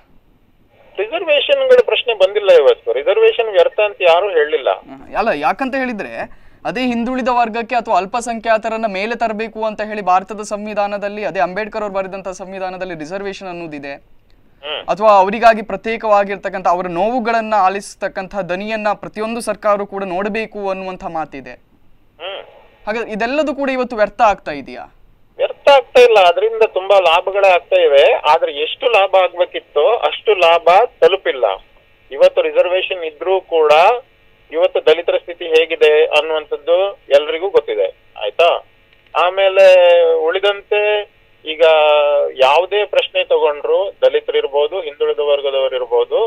ರಿಸರ್ವೇಶನ್ಗಳ ಪ್ರಶ್ನೆ ಬಂದಿಲ್ಲ ಇವತ್ತು ರಿಸರ್ವೇಶನ್ ವ್ಯರ್ಥ ಅಂತ ಯಾರು ಹೇಳಲಿಲ್ಲ ಹ, ಅಲ್ಲ ಯಾಕಂತ ಹೇಳಿದ್ರೆ ಅದೇ ಹಿಂದುಳಿದ ವರ್ಗಕ್ಕೆ ಅಥವಾ ಅಲ್ಪಸಂಖ್ಯಾತರನ್ನ ಮೇಲೆ ತರಬೇಕು ಅಂತ ಹೇಳಿ ಭಾರತದ ಸಂವಿಧಾನದಲ್ಲಿ ಅದೇ ಅಂಬೇಡ್ಕರ್ ಅವರು ಬರೆದಂತಹ ಸಂವಿಧಾನದಲ್ಲಿ ರಿಸರ್ವೇಶನ್ ಅನ್ನೋದಿದೆ ಹ್ಮ್. ಅಥವಾ ಅವರಿಗಾಗಿ ಪ್ರತ್ಯೇಕವಾಗಿರ್ತಕ್ಕಂಥ ಅವರ ನೋವುಗಳನ್ನ ಆಲಿಸ್ತಕ್ಕಂತಹ ದನಿಯನ್ನ ಪ್ರತಿಯೊಂದು ಸರ್ಕಾರವು ಕೂಡ ನೋಡಬೇಕು ಅನ್ನುವಂಥ ಮಾತಿದೆ ಹ್ಮ್ ಹಾಗಾದ್ರೆ ಇದೆಲ್ಲದೂ ಕೂಡ ಇವತ್ತು ವ್ಯರ್ಥ ಆಗ್ತಾ ಇದೆಯಾ ವ್ಯರ್ಥ ಆಗ್ತಾ ಇಲ್ಲ ಅದರಿಂದ ತುಂಬಾ ಲಾಭಗಳೇ ಆಗ್ತಾ ಇವೆ ಆದ್ರೆ ಎಷ್ಟು ಲಾಭ ಆಗ್ಬೇಕಿತ್ತು ಅಷ್ಟು ಲಾಭ ತಲುಪಿಲ್ಲ ಇವತ್ತು ರಿಸರ್ವೇಶನ್ ಇದ್ರೂ ಕೂಡ ಇವತ್ತು ದಲಿತರ ಸ್ಥಿತಿ ಹೇಗಿದೆ ಅನ್ನುವಂಥದ್ದು ಎಲ್ರಿಗೂ ಗೊತ್ತಿದೆ ಆಯ್ತಾ ಆಮೇಲೆ ಉಳಿದಂತೆ ಈಗ ಯಾವುದೇ ಪ್ರಶ್ನೆ ತಗೊಂಡ್ರು ದಲಿತರಿರ್ಬೋದು ಹಿಂದುಳಿದ ವರ್ಗದವರಿರ್ಬೋದು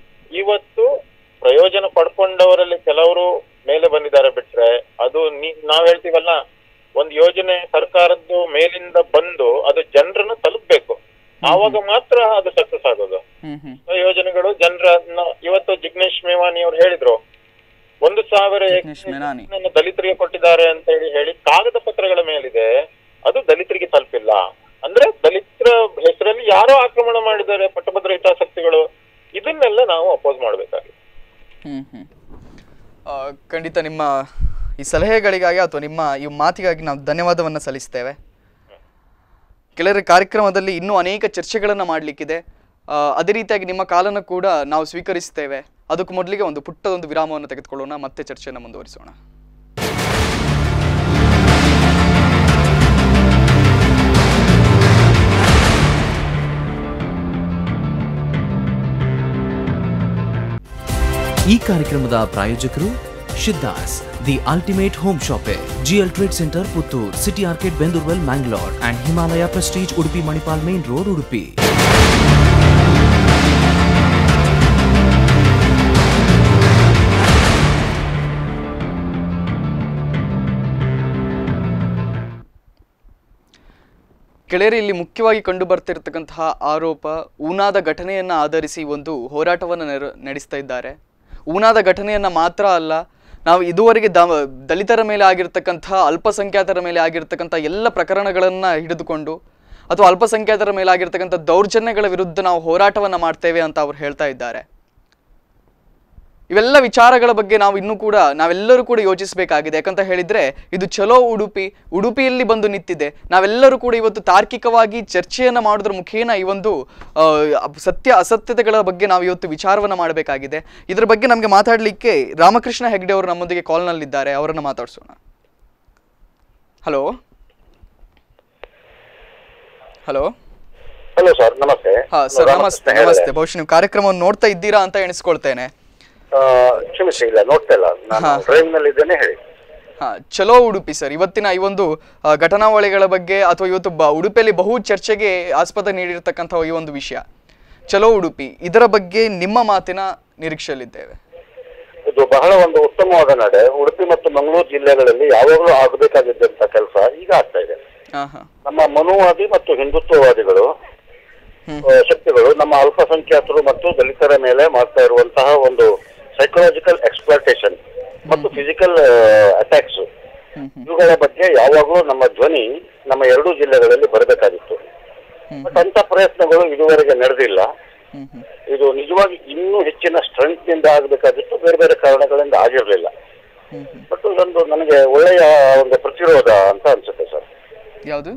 ಇವತ್ತು ಪ್ರಯೋಜನ ಪಡ್ಕೊಂಡವರಲ್ಲಿ ಕೆಲವರು ಮೇಲೆ ಬಂದಿದ್ದಾರೆ ಬಿಟ್ರೆ ಅದು ನೀ ನಾವ್ ಹೇಳ್ತೀವಲ್ಲ ಒಂದು ಯೋಜನೆ ಸರ್ಕಾರದ್ದು ಮೇಲಿಂದ ಬಂದು ಅದು ಜನರನ್ನ ತಲುಪಬೇಕು ಆವಾಗ ಮಾತ್ರ ಅದು ಸಕ್ಸಸ್ ಆಗೋದು ಹ್ಮ್ ಹ್ಮ್ ಆ ಯೋಜನೆಗಳು ಜನರನ್ನ ಇವತ್ತು ಜಿಗ್ನೇಶ್ ಮೇವಾನಿ ಅವ್ರು ಹೇಳಿದ್ರು ಒಂದು ಸಾವಿರ ಜಿಗ್ನೇಶ್ ಮೇನಾನಿ. ನನ್ನ ದಲಿತರಿಗೆ ಕೊಟ್ಟಿದ್ದಾರೆ ಅಂತ ಹೇಳಿ ಹೇಳಿ ಕಾಗದ ಪತ್ರಗಳ ಮೇಲಿದೆ ಅದು ದಲಿತರಿಗೆ ತಲುಪಿಲ್ಲ ಅಂದ್ರೆ ದಲಿತರ ಹೆಸರಲ್ಲಿ ಯಾರೋ ಆಕ್ರಮಣ ಮಾಡಿದ್ದಾರೆ ಪಟ್ಟಭದ್ರ ಹಿತಾಸಕ್ತಿಗಳು ಇದನ್ನೆಲ್ಲ ನಾವು ಅಪೋಸ್ ಮಾಡ್ಬೇಕಾಗಿದೆ ಹ್ಮ್ ಹ್ಮ್ ಆ, ಖಂಡಿತ ನಿಮ್ಮ ಈ ಸಲಹೆಗಳಿಗಾಗಿ ಅಥವಾ ನಿಮ್ಮ ಈ ಮಾತಿಗಾಗಿ ನಾವು ಧನ್ಯವಾದವನ್ನು ಸಲ್ಲಿಸ್ತೇವೆ ಕೆಲವರ ಕಾರ್ಯಕ್ರಮದಲ್ಲಿ ಇನ್ನೂ ಅನೇಕ ಚರ್ಚೆಗಳನ್ನು ಮಾಡಲಿಕ್ಕಿದೆ ಆ, ಅದೇ ರೀತಿಯಾಗಿ ನಿಮ್ಮ ಕಾಲನ್ನು ಕೂಡ ನಾವು ಸ್ವೀಕರಿಸ್ತೇವೆ ಅದಕ್ಕೂ ಮೊದಲಿಗೆ ಒಂದು ಪುಟ್ಟದೊಂದು ವಿರಾಮವನ್ನು ತೆಗೆದುಕೊಳ್ಳೋಣ ಮತ್ತೆ ಚರ್ಚೆಯನ್ನು ಮುಂದುವರಿಸೋಣ ಈ ಕಾರ್ಯಕ್ರಮದ ಪ್ರಾಯೋಜಕರು Siddhas the ultimate home shoppe GL trade centre Puttur city arcade Bendurwell Mangalore and Himalaya prestige Udupi Manipal main road Udupi ಕೆಳೆಯರೆ ಇಲ್ಲಿ ಮುಖ್ಯವಾಗಿ ಕಂಡು ಬರ್ತಿರತಕ್ಕಂತಹ ಆರೋಪ ಊನಾದ ಘಟನೆಯನ್ನು ಆಧರಿಸಿ ಒಂದು ಹೋರಾಟವನ್ನು ನೆರ ನಡೆಸ್ತಾ ಇದ್ದಾರೆ ಊನಾದ ಘಟನೆಯನ್ನು ಮಾತ್ರ ಅಲ್ಲ ನಾವು ಇದುವರೆಗೆ ದ ದಲಿತರ ಮೇಲೆ ಆಗಿರ್ತಕ್ಕಂಥ ಅಲ್ಪಸಂಖ್ಯಾತರ ಮೇಲೆ ಆಗಿರ್ತಕ್ಕಂಥ ಎಲ್ಲ ಪ್ರಕರಣಗಳನ್ನು ಹಿಡಿದುಕೊಂಡು ಅಥವಾ ಅಲ್ಪಸಂಖ್ಯಾತರ ಮೇಲೆ ಆಗಿರ್ತಕ್ಕಂಥ ದೌರ್ಜನ್ಯಗಳ ವಿರುದ್ಧ ನಾವು ಹೋರಾಟವನ್ನು ಮಾಡ್ತೇವೆ ಅಂತ ಅವ್ರು ಹೇಳ್ತಾ ಇದ್ದಾರೆ ಇವೆಲ್ಲ ವಿಚಾರಗಳ ಬಗ್ಗೆ ನಾವು ಇನ್ನೂ ಕೂಡ ನಾವೆಲ್ಲರೂ ಕೂಡ ಯೋಚಿಸಬೇಕಾಗಿದೆ ಯಾಕಂತ ಹೇಳಿದ್ರೆ ಇದು ಚಲೋ ಉಡುಪಿ ಉಡುಪಿಯಲ್ಲಿ ಬಂದು ನಿಂತಿದೆ ನಾವೆಲ್ಲರೂ ಕೂಡ ಇವತ್ತು ತಾರ್ಕಿಕವಾಗಿ ಚರ್ಚೆಯನ್ನು ಮಾಡೋದ್ರ ಮುಖೇನ ಈ ಒಂದು ಆ, ಸತ್ಯ ಅಸತ್ಯತೆಗಳ ಬಗ್ಗೆ ನಾವು ಇವತ್ತು ವಿಚಾರವನ್ನು ಮಾಡಬೇಕಾಗಿದೆ ಇದರ ಬಗ್ಗೆ ನಮಗೆ ಮಾತಾಡಲಿಕ್ಕೆ ರಾಮಕೃಷ್ಣ ಹೆಗ್ಡೆ ಅವರು ನಮ್ಮೊಂದಿಗೆ ಕಾಲ್ನಲ್ಲಿದ್ದಾರೆ ಅವರನ್ನು ಮಾತಾಡಿಸೋಣ ಹಲೋ ಹಲೋ ಹಲೋ ಸರ್ ನಮಸ್ತೆ ಹಾ ಸರ್ ನಾನು ನಮಸ್ತೆ ರಾಮಕೃಷ್ಣ ನಮಸ್ತೆ ಹೆಗಡೆ. ಬಹುಶಃ ನೀವು ಕಾರ್ಯಕ್ರಮವನ್ನು ನೋಡ್ತಾ ಇದ್ದೀರಾ ಅಂತ ಎಣಿಸ್ಕೊಳ್ತೇನೆ ಆ, ಕ್ಷಮಿಸಿ ಇಲ್ಲ ನೋಡ್ತಾ ಇಲ್ಲ ನಾನು ಹಾ. ಡ್ರೈವ್ ನಲ್ಲಿ ಇದ್ದೇನೆ ಹೇಳಿ ಹಾ ಚಲೋ ಉಡುಪಿ ಸರ್ ಇವತ್ತಿನ ಈ ಒಂದು ಆ, ಘಟನಾವಳಿಗಳ ಬಗ್ಗೆ ಅಥವಾ ಇವತ್ತು ಬ ಉಡುಪಿಯಲ್ಲಿ ಬಹು ಚರ್ಚೆಗೆ ಆಸ್ಪದ ನೀಡಿರ್ತಕ್ಕಂಥ ಈ ಒಂದು ವಿಷಯ ಚಲೋ ಉಡುಪಿ ಇದರ ಬಗ್ಗೆ ನಿಮ್ಮ ಮಾತಿನ ನಿರೀಕ್ಷೆಯಲ್ಲಿದ್ದೇವೆ ಇದು ಬಹಳ ಒಂದು ಉತ್ತಮವಾದ ನಡೆ ಉಡುಪಿ ಮತ್ತು ಮಂಗಳೂರು ಜಿಲ್ಲೆಗಳಲ್ಲಿ ಯಾವಾಗಲೂ ಆಗಬೇಕಾಗಿದ್ದಂತ ಕೆಲಸ ಈಗ ಆಗ್ತಾ ಇದೆ ಹಾ ಹಾ ನಮ್ಮ ಮನುವಾದಿ ಮತ್ತು ಹಿಂದುತ್ವವಾದಿಗಳು ಹ್ಮ್. ಆ, ಶಕ್ತಿಗಳು ನಮ್ಮ ಅಲ್ಪಸಂಖ್ಯಾತರು ಮತ್ತು ದಲಿತರ ಮೇಲೆ ಮಾಡ್ತಾ ಇರುವಂತಹ ಒಂದು ಸೈಕಲಾಜಿಕಲ್ ಎಕ್ಸ್ಪ್ಲಾಟೇಷನ್ ಮತ್ತು ಫಿಸಿಕಲ್ ಅಟ್ಯಾಕ್ಸ್ ಹ್ಮ್ ಹ್ಮ್ ಇವುಗಳ ಬಗ್ಗೆ ಯಾವಾಗಲೂ ನಮ್ಮ ಧ್ವನಿ ನಮ್ಮ ಎರಡೂ ಜಿಲ್ಲೆಗಳಲ್ಲಿ ಬರಬೇಕಾಗಿತ್ತು ಹ್ಮ್ ಬಟ್ ಅಂತ ಪ್ರಯತ್ನಗಳು ಇದುವರೆಗೆ ನಡೆದಿಲ್ಲ ಹ್ಮ್ ಹ್ಮ್ ಇದು ನಿಜವಾಗಿ ಇನ್ನೂ ಹೆಚ್ಚಿನ ಸ್ಟ್ರೆಂತ್ ನಿಂದ ಆಗಬೇಕಾಗಿತ್ತು ಬೇರೆ ಬೇರೆ ಕಾರಣಗಳಿಂದ ಆಗಿರಲಿಲ್ಲ ಹ್ಮ್ ಹ್ಮ್ ಬಟ್ ಇದೊಂದು ನನಗೆ ಒಳ್ಳೆಯ ಒಂದು ಪ್ರತಿರೋಧ ಅಂತ ಅನ್ಸುತ್ತೆ ಸರ್ ಯಾವುದು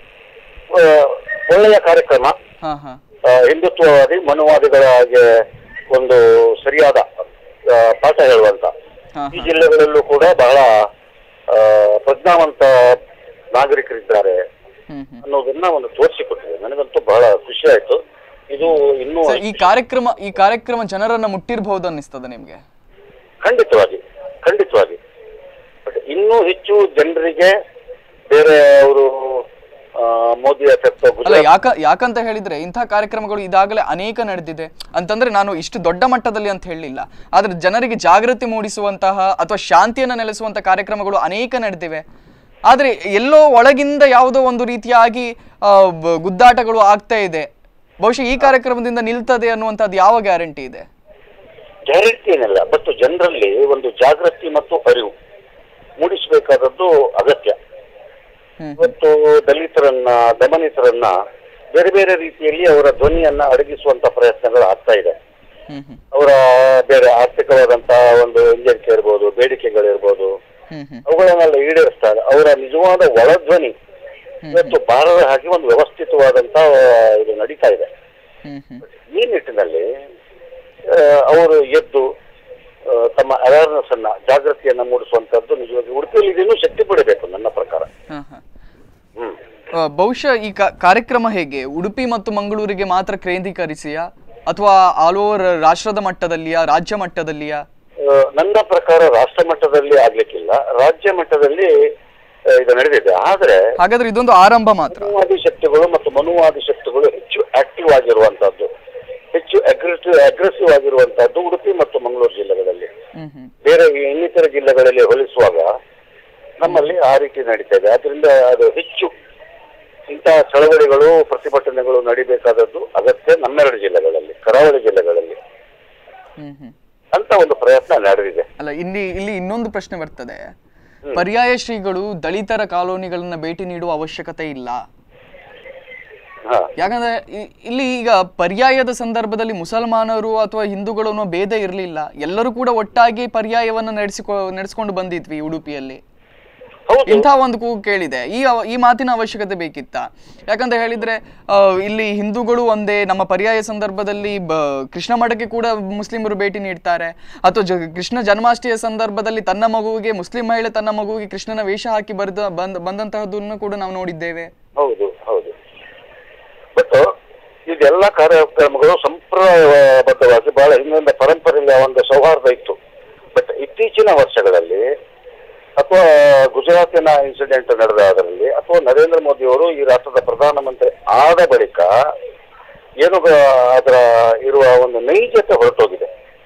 ಆ, ಒಳ್ಳೆಯ ಕಾರ್ಯಕ್ರಮ ಹಾ ಹಾ ಆ, ಹಿಂದುತ್ವವಾದಿ ಮನುವಾದಿಗಳ ಹಾಗೆ ಒಂದು ಸರಿಯಾದ ಆ, ಪಾಠ ಹೇಳುವಂತ ಹಾ ಈ ಹಾ ಜಿಲ್ಲೆಗಳಲ್ಲೂ ಕೂಡ ಬಹಳ ಆ, ಪ್ರಜ್ಞಾವಂತ ನಾಗರಿಕರಿದ್ದಾರೆ ಹ್ಮ್ ಹ್ಮ್ ಅನ್ನೋದನ್ನ ಒಂದು ತೋರಿಸಿಕೊಟ್ಟಿದೆ ನನಗಂತೂ ಬಹಳ ಖುಷಿ ಆಯ್ತು ಇದು ಇನ್ನೂ ಸರ್ ಈ ಕಾರ್ಯಕ್ರಮ ಈ ಕಾರ್ಯಕ್ರಮ ಜನರನ್ನ ಮುಟ್ಟಿರಬಹುದು ಅನ್ನಿಸ್ತದ ನಿಮ್ಗೆ ಖಂಡಿತವಾಗಿ ಖಂಡಿತವಾಗಿ ಬಟ್ ಇನ್ನೂ ಹೆಚ್ಚು ಜನರಿಗೆ ಬೇರೆ ಅವರು ಮೋದಿ ಎಫೆಕ್ಟ್ ಅಲ್ಲ ಯಾಕ ಯಾಕಂತ ಹೇಳಿದ್ರೆ ಇಂತಹ ಕಾರ್ಯಕ್ರಮಗಳು ಇದಾಗಲೇ ಅನೇಕ ನಡೆದಿದೆ ಅಂತಂದ್ರೆ ನಾನು ಇಷ್ಟು ದೊಡ್ಡ ಮಟ್ಟದಲ್ಲಿ ಅಂತ ಹೇಳಲಿಲ್ಲ ಆದ್ರೆ ಜನರಿಗೆ ಜಾಗೃತಿ ಮೂಡಿಸುವಂತಹ ಅಥವಾ ಶಾಂತಿಯನ್ನು ನೆಲೆಸುವಂತ ಕಾರ್ಯಕ್ರಮಗಳು ಅನೇಕ ನಡೆದಿವೆ ಆದ್ರೆ ಎಲ್ಲೋ ಒಳಗಿಂದ ಯಾವುದೋ ಒಂದು ರೀತಿಯಾಗಿ ಆ, ಬ- ಗುದ್ದಾಟಗಳು ಆಗ್ತಾ ಇದೆ ಬಹುಶಃ ಈ ಕಾರ್ಯಕ್ರಮದಿಂದ ನಿಲ್ತದೆ ಅನ್ನುವಂಥದ್ದು ಯಾವ ಗ್ಯಾರಂಟಿ ಇದೆ ಗ್ಯಾರಂಟಿ ಏನಿಲ್ಲ ಬಟ್ ಜನರಲ್ಲಿ ಒಂದು ಜಾಗೃತಿ ಮತ್ತು ಅರಿವು ಮೂಡಿಸಬೇಕಾದದ್ದು ಅಗತ್ಯ ಹ್ಮ್ ಇವತ್ತು ದಲಿತರನ್ನ ದಮನಿತರನ್ನ ಬೇರೆ ಬೇರೆ ರೀತಿಯಲ್ಲಿ ಅವರ ಧ್ವನಿಯನ್ನ ಅಡಗಿಸುವಂತ ಪ್ರಯತ್ನಗಳು ಆಗ್ತಾ ಇದೆ ಹ್ಮ್ ಹ್ಮ್ ಅವರ ಬೇರೆ ಆರ್ಥಿಕವಾದಂತಹ ಒಂದು ಹಿಂಜರಿಕೆ ಇರ್ಬೋದು ಬೇಡಿಕೆಗಳಿರ್ಬೋದು ಹ್ಮ್ ಹ್ಮ್ ಅವುಗಳನ್ನೆಲ್ಲ ಈಡೇರಿಸ್ತಾರೆ ಅವರ ನಿಜವಾದ ಒಳಧ್ವನಿ ಇವತ್ತು ಬಾರದ ಹಾಗೆ ಒಂದು ವ್ಯವಸ್ಥಿತವಾದಂತ ಇದು ನಡೀತಾ ಇದೆ ಹ್ಮ್ ಹ್ಮ್ ಈ ನಿಟ್ಟಿನಲ್ಲಿ ಆ, ಅವರು ಎದ್ದು ಆ, ತಮ್ಮ ಅವೇರ್ನೆಸ್ ಅನ್ನ ಜಾಗೃತಿಯನ್ನ ಮೂಡಿಸುವಂತದ್ದು ನಿಜವಾಗಿ ಉಡುಪಿಯಲ್ಲಿ ಇದನ್ನು ಶಕ್ತಿ ಪಡಿಬೇಕು ನನ್ನ ಪ್ರಕಾರ ಹಾ ಹಾ ಹ್ಮ್ ಆ, ಬಹುಶಃ ಈ ಕಾ- ಕಾರ್ಯಕ್ರಮ ಹೇಗೆ ಉಡುಪಿ ಮತ್ತು ಮಂಗಳೂರಿಗೆ ಮಾತ್ರ ಕೇಂದ್ರೀಕರಿಸಿಯಾ ಅಥವಾ ಆಲ್ ಓವರ್ ರಾಷ್ಟ್ರದ ಮಟ್ಟದಲ್ಲಿಯಾ ರಾಜ್ಯ ಮಟ್ಟದಲ್ಲಿಯಾ ಆ, ನನ್ನ ಪ್ರಕಾರ ರಾಷ್ಟ್ರ ಮಟ್ಟದಲ್ಲಿ ಆಗ್ಲಿಕ್ಕಿಲ್ಲ ರಾಜ್ಯ ಮಟ್ಟದಲ್ಲಿ ಆ, ಇದು ನಡೆದಿದೆ ಆದ್ರೆ ಹಾಗಾದ್ರೆ ಇದೊಂದು ಆರಂಭ ಮಾತ್ರ ಮನುವಾದಿ ಶಕ್ತಿಗಳು ಮತ್ತು ಮನುವಾದಿ ಶಕ್ತಿಗಳು ಹೆಚ್ಚು ಆಕ್ಟಿವ್ ಆಗಿರುವಂತಹದ್ದು ಹೆಚ್ಚು ಅಗ್ರೆಸಿವ್ ಅಗ್ರೆಸಿವ್ ಆಗಿರುವಂತಹದ್ದು ಉಡುಪಿ ಮತ್ತು ಮಂಗಳೂರು ಜಿಲ್ಲೆಗಳಲ್ಲಿ ಹ್ಮ್ ಹ್ಮ್ ಬೇರೆ ಇನ್ನಿತರ ಜಿಲ್ಲೆಗಳಲ್ಲಿ ಹೋಲಿಸುವಾಗ ನಮ್ಮಲ್ಲಿ ಆ ರೀತಿ ನಡೀತಾ ಇದೆ ಆದ್ರಿಂದ ಅದು ಹೆಚ್ಚು ಇಂತಹ ಚಳವಳಿಗಳು ಪ್ರತಿಭಟನೆಗಳು ನಡಿಬೇಕಾದದ್ದು ಅಗತ್ಯ ನಮ್ಮೆರಡು ಜಿಲ್ಲೆಗಳಲ್ಲಿ ಕರಾವಳಿ ಜಿಲ್ಲೆಗಳಲ್ಲಿ ಹ್ಮ್ ಹ್ಮ್ ಅಂತ ಒಂದು ಪ್ರಯತ್ನ ನಡೆದಿದೆ ಅಲ್ಲ ಇಲ್ಲಿ ಇಲ್ಲಿ ಇನ್ನೊಂದು ಪ್ರಶ್ನೆ ಬರ್ತದೆ ಪರ್ಯಾಯ ಶ್ರೀಗಳು ದಲಿತರ ಕಾಲೋನಿಗಳನ್ನ ಭೇಟಿ ನೀಡುವ ಅವಶ್ಯಕತೆ ಇಲ್ಲ ಹಾ ಯಾಕಂದ್ರೆ ಇ- ಇಲ್ಲಿ ಈಗ ಪರ್ಯಾಯದ ಸಂದರ್ಭದಲ್ಲಿ ಮುಸಲ್ಮಾನರು ಅಥವಾ ಹಿಂದೂಗಳು ಅನ್ನೋ ಭೇದ ಇರಲಿಲ್ಲ ಎಲ್ಲರೂ ಕೂಡ ಒಟ್ಟಾಗಿ ಪರ್ಯಾಯವನ್ನ ನಡೆಸಿಕೊ ನಡೆಸ್ಕೊಂಡು ಬಂದಿದ್ವಿ ಉಡುಪಿಯಲ್ಲಿ ಹೌದು ಇಂಥ ಒಂದು ಕೂಗು ಕೇಳಿದೆ ಈ ಅವ- ಈ ಮಾತಿನ ಅವಶ್ಯಕತೆ ಬೇಕಿತ್ತ ಯಾಕಂತ ಹೇಳಿದ್ರೆ ಆ, ಇಲ್ಲಿ ಹಿಂದೂಗಳು ಒಂದೇ ನಮ್ಮ ಪರ್ಯಾಯ ಸಂದರ್ಭದಲ್ಲಿ ಬ ಕೃಷ್ಣ ಮಠಕ್ಕೆ ಕೂಡ ಮುಸ್ಲಿಮರು ಭೇಟಿ ನೀಡ್ತಾರೆ ಅಥವಾ ಜ ಕೃಷ್ಣ ಜನ್ಮಾಷ್ಟಮಿಯ ಸಂದರ್ಭದಲ್ಲಿ ತನ್ನ ಮಗುವಿಗೆ ಮುಸ್ಲಿಂ ಮಹಿಳೆ ತನ್ನ ಮಗುವಿಗೆ ಕೃಷ್ಣನ ವೇಷ ಹಾಕಿ ಬರೆದ ಬಂದ ಬಂದಂತಹದನ್ನು ಕೂಡ ನಾವು ನೋಡಿದ್ದೇವೆ ಹೌದು ಹೌದು ಬಟ್ ಇದೆಲ್ಲ ಕಾರ್ಯಕ್ರಮಗಳು ಸಂಪ್ರದಾಯಬದ್ಧವಾಗಿ ಬಹಳ ಹಿಂದಿನ ಪರಂಪರೆಯ ಒಂದು ಸೌಹಾರ್ದ ಇತ್ತು ಬಟ್ ಇತ್ತೀಚಿನ ವರ್ಷಗಳಲ್ಲಿ ಅಥವಾ ಗುಜರಾತಿನ ಇನ್ಸಿಡೆಂಟ್ ನಡೆದ ಅದರಲ್ಲಿ ಅಥವಾ ನರೇಂದ್ರ ಮೋದಿ ಅವರು ಈ ರಾಷ್ಟ್ರದ ಪ್ರಧಾನಮಂತ್ರಿ ಆದ ಬಳಿಕ ಏನು ಗ- ಅದರ ಇರುವ ಒಂದು ನೈಜತೆ ಹೊರಟೋಗಿದೆ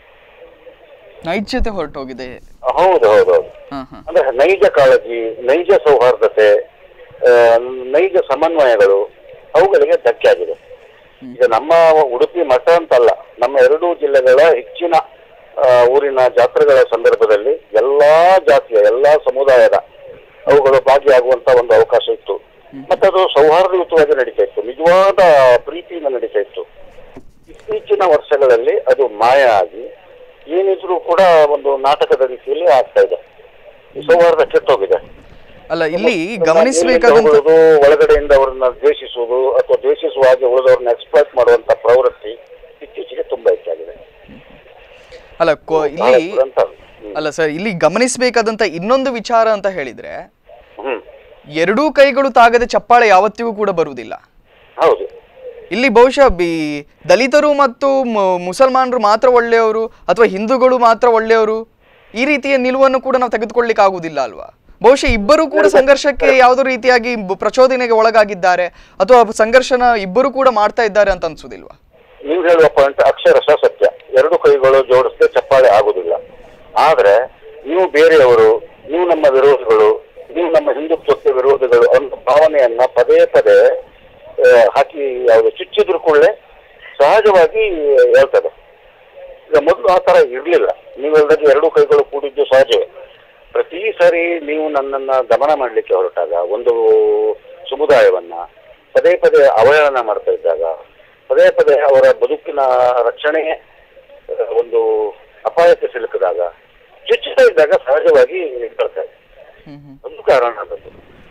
ನೈಜ್ಯತೆ ಹೊರಟೋಗಿದೆ ಹೌದು ಹೌದು ಹೌದು ಹಾ ಹಾ ಅಂದ್ರೆ ನೈಜ ಕಾಳಜಿ ನೈಜ ಸೌಹಾರ್ದತೆ ಆ, ನೈಜ ಸಮನ್ವಯಗಳು ಅವುಗಳಿಗೆ ಧಕ್ಕೆ ಆಗಿದೆ ಈಗ ನಮ್ಮ ಉಡುಪಿ ಮಠ ಅಂತಲ್ಲ ನಮ್ಮ ಎರಡೂ ಜಿಲ್ಲೆಗಳ ಹೆಚ್ಚಿನ ಆ, ಊರಿನ ಜಾತ್ರೆಗಳ ಸಂದರ್ಭದಲ್ಲಿ ಎಲ್ಲಾ ಜಾತಿಯ ಎಲ್ಲಾ ಸಮುದಾಯದ ಅವುಗಳು ಭಾಗಿಯಾಗುವಂತ ಒಂದು ಅವಕಾಶ ಇತ್ತು ಮತ್ತದು ಸೌಹಾರ್ದಯುತವಾಗಿ ನಡೀತಾ ಇತ್ತು ನಿಜವಾದ ಪ್ರೀತಿಯಿಂದ ನಡೀತಾ ಇತ್ತು ಇತ್ತೀಚಿನ ವರ್ಷಗಳಲ್ಲಿ ಅದು ಮಾಯ ಆಗಿ ಏನಿದ್ರು ಕೂಡ ಒಂದು ನಾಟಕದ ರೀತಿಯಲ್ಲಿ ಆಗ್ತಾ ಇದೆ ಸೌಹಾರ್ದ ಕೆಟ್ಟೋಗಿದೆ ಅಲ್ಲ ಇಲ್ಲಿ ಗಮನಿಸಬೇಕಾದಂತ ಮೇಲಿಂದ ಹೊಗಳೋದು, ಒಳಗಡೆಯಿಂದ ಅವರನ್ನ ದ್ವೇಷಿಸುವುದು ಅಥವಾ ದ್ವೇಷಿಸುವ ಹಾಗೆ ಉಳಿದವ್ರನ್ನ ಎಕ್ಸ್ಪ್ಲಾಯ್ಟ್ ಮಾಡುವಂತ ಪ್ರವೃತ್ತಿ ಇತ್ತೀಚೆಗೆ ತುಂಬಾ ಹೆಚ್ಚಾಗಿದೆ ಅಲ್ಲ ಕೊ- ಬಹಳ ಇಲ್ಲಿ ದುರಂತ ಅದು. ಹ್ಮ್. ಅಲ್ಲ ಸರ್ ಇಲ್ಲಿ ಗಮನಿಸಬೇಕಾದಂತ ಇನ್ನೊಂದು ವಿಚಾರ ಅಂತ ಹೇಳಿದ್ರೆ ಹ್ಮ್ ಎರಡೂ ಕೈಗಳು ತಾಗದೆ ಚಪ್ಪಾಳೆ ಯಾವತ್ತಿಗೂ ಕೂಡ ಬರುವುದಿಲ್ಲ ಹೌದು ಇಲ್ಲಿ ಬಹುಶಃ ಬಿ ದಲಿತರು ಮತ್ತು ಮು- ಮುಸಲ್ಮಾನರು ಮಾತ್ರ ಒಳ್ಳೆಯವರು ಅಥವಾ ಹಿಂದೂಗಳು ಮಾತ್ರ ಒಳ್ಳೆಯವರು ಈ ರೀತಿಯ ನಿಲುವನ್ನು ಕೂಡ ನಾವು ತೆಗೆದುಕೊಳ್ಳಿಕ್ಕೆ ಆಗುವುದಿಲ್ಲ ಅಲ್ವಾ ಬಹುಶಃ ಇಬ್ಬರು ಕೂಡ ಸಂಘರ್ಷಕ್ಕೆ ಯಾವುದೋ ರೀತಿಯಾಗಿ ಬ- ಪ್ರಚೋದನೆಗೆ ಒಳಗಾಗಿದ್ದಾರೆ ಅಥವಾ ಸಂಘರ್ಷನ ಇಬ್ಬರು ಕೂಡ ಮಾಡ್ತಾ ಇದ್ದಾರೆ ಅಂತ ಅನ್ಸುದಿಲ್ವಾ ನೀವು ಹೇಳುವ ಪಾಯಿಂಟ್ ಅಕ್ಷರಶ ಸತ್ಯ ಎರಡು ಕೈಗಳು ಜೋಡಿಸದೆ ಚಪ್ಪಾಳೆ ಆಗುದಿಲ್ಲ ಆದ್ರೆ ನೀವು ಬೇರೆಯವರು ನೀವು ನಮ್ಮ ವಿರೋಧಿಗಳು ನೀವು ನಮ್ಮ ಹಿಂದುತ್ವಕ್ಕೆ ವಿರೋಧಿಗಳು ಅನ್ನೋ ಭಾವನೆಯನ್ನ ಪದೇ ಪದೇ ಆ, ಹಾಕಿ ಯಾವುದು ಚುಚ್ಚಿದ್ರು ಕೂಡಲೇ ಸಹಜವಾಗಿ ಹೇಳ್ತದೆ ಈಗ ಮೊದಲು ಆ ತರ ಇರ್ಲಿಲ್ಲ ನೀವು ಹೇಳಿದಾಗ ಎರಡು ಕೈಗಳು ಕೂಡಿದ್ದು ಸಹಜವೇ ಪ್ರತಿ ಸಾರಿ ನೀವು ನನ್ನನ್ನ ದಮನ ಮಾಡಲಿಕ್ಕೆ ಹೊರಟಾಗ ಒಂದು ಸಮುದಾಯವನ್ನ ಪದೇ ಪದೇ ಅವಹೇಳನ ಮಾಡ್ತಾ ಇದ್ದಾಗ ಪದೇ ಪದೇ ಅವರ ಬದುಕಿನ ರಕ್ಷಣೆ ಆ, ಒಂದು ಅಪಾಯಕ್ಕೆ ಸಿಲುಕಿದಾಗ ಚುಚ್ಚುತ್ತಾ ಇದ್ದಾಗ ಸಹಜವಾಗಿ ಬರ್ತಾರೆ ಒಂದು ಕಾರಣ ಅದದ್ದು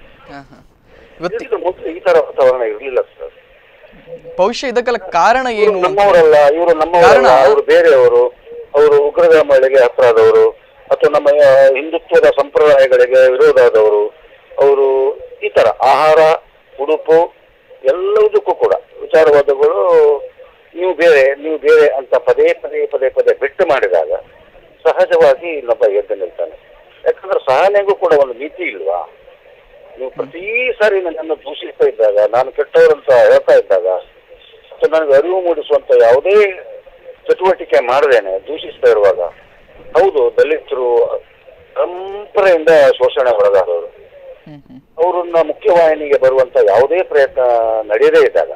ಇವತ್ತಿ ಇದಕ್ಕೆ ಮೊದಲು ಈ ತರ ವಾತಾವರಣ ಇರಲಿಲ್ಲ ಸರ್ ಬಹುಶಃ ಇದಕ್ಕೆಲ್ಲ ಕಾರಣ ಏನು ಇವರು ಅಂತ ನಮ್ಮವರಲ್ಲ ಇವರು ನಮ್ಮವರಲ್ಲ ಕಾರಣ? ಅವರು ಬೇರೆಯವರು ಅವರು ಉಗ್ರಗಾಮಿಗಳಿಗೆ ಹತ್ರ ಆದವರು ಅಥವಾ ನಮ್ಮ ಆ, ಹಿಂದುತ್ವದ ಸಂಪ್ರದಾಯಗಳಿಗೆ ವಿರೋಧ ಆದವರು ಅವರು ಈ ತರ ಆಹಾರ ಉಡುಪು ಎಲ್ಲದಕ್ಕೂ ಕೂಡ ವಿಚಾರವಾದಗಳು ನೀವು ಬೇರೆ ನೀವು ಬೇರೆ ಅಂತ ಪದೇ ಪದೇ ಪದೇ ಪದೇ ಬಿಟ್ಟು ಮಾಡಿದಾಗ ಸಹಜವಾಗಿ ಇನ್ನೊಬ್ಬ ಎದ್ದು ನಿಲ್ತಾನೆ ಯಾಕಂದ್ರೆ ಸಹನೆಗೂ ಕೂಡ ಒಂದು ಮಿತಿ ಇಲ್ವಾ ನೀವು ಪ್ರತಿ ಸಾರಿ ನನ್ನನ್ನು ದೂಷಿಸ್ತಾ ಇದ್ದಾಗ ನಾನು ಕೆಟ್ಟವರಂತ ಹೇಳ್ತಾ ಇದ್ದಾಗ ಮತ್ತು ನನಗೆ ಅರಿವು ಮೂಡಿಸುವಂತ ಯಾವುದೇ ಚಟುವಟಿಕೆ ಮಾಡದೇನೆ ದೂಷಿಸ್ತಾ ಇರುವಾಗ ಹೌದು ದಲಿತರು ಪರಂಪರೆಯಿಂದ ಶೋಷಣೆ ಒಳಗಾದವರು ಅವರನ್ನ ಮುಖ್ಯವಾಹಿನಿಗೆ ಬರುವಂತ ಯಾವುದೇ ಪ್ರಯತ್ನ ನಡೆಯದೇ ಇದ್ದಾಗ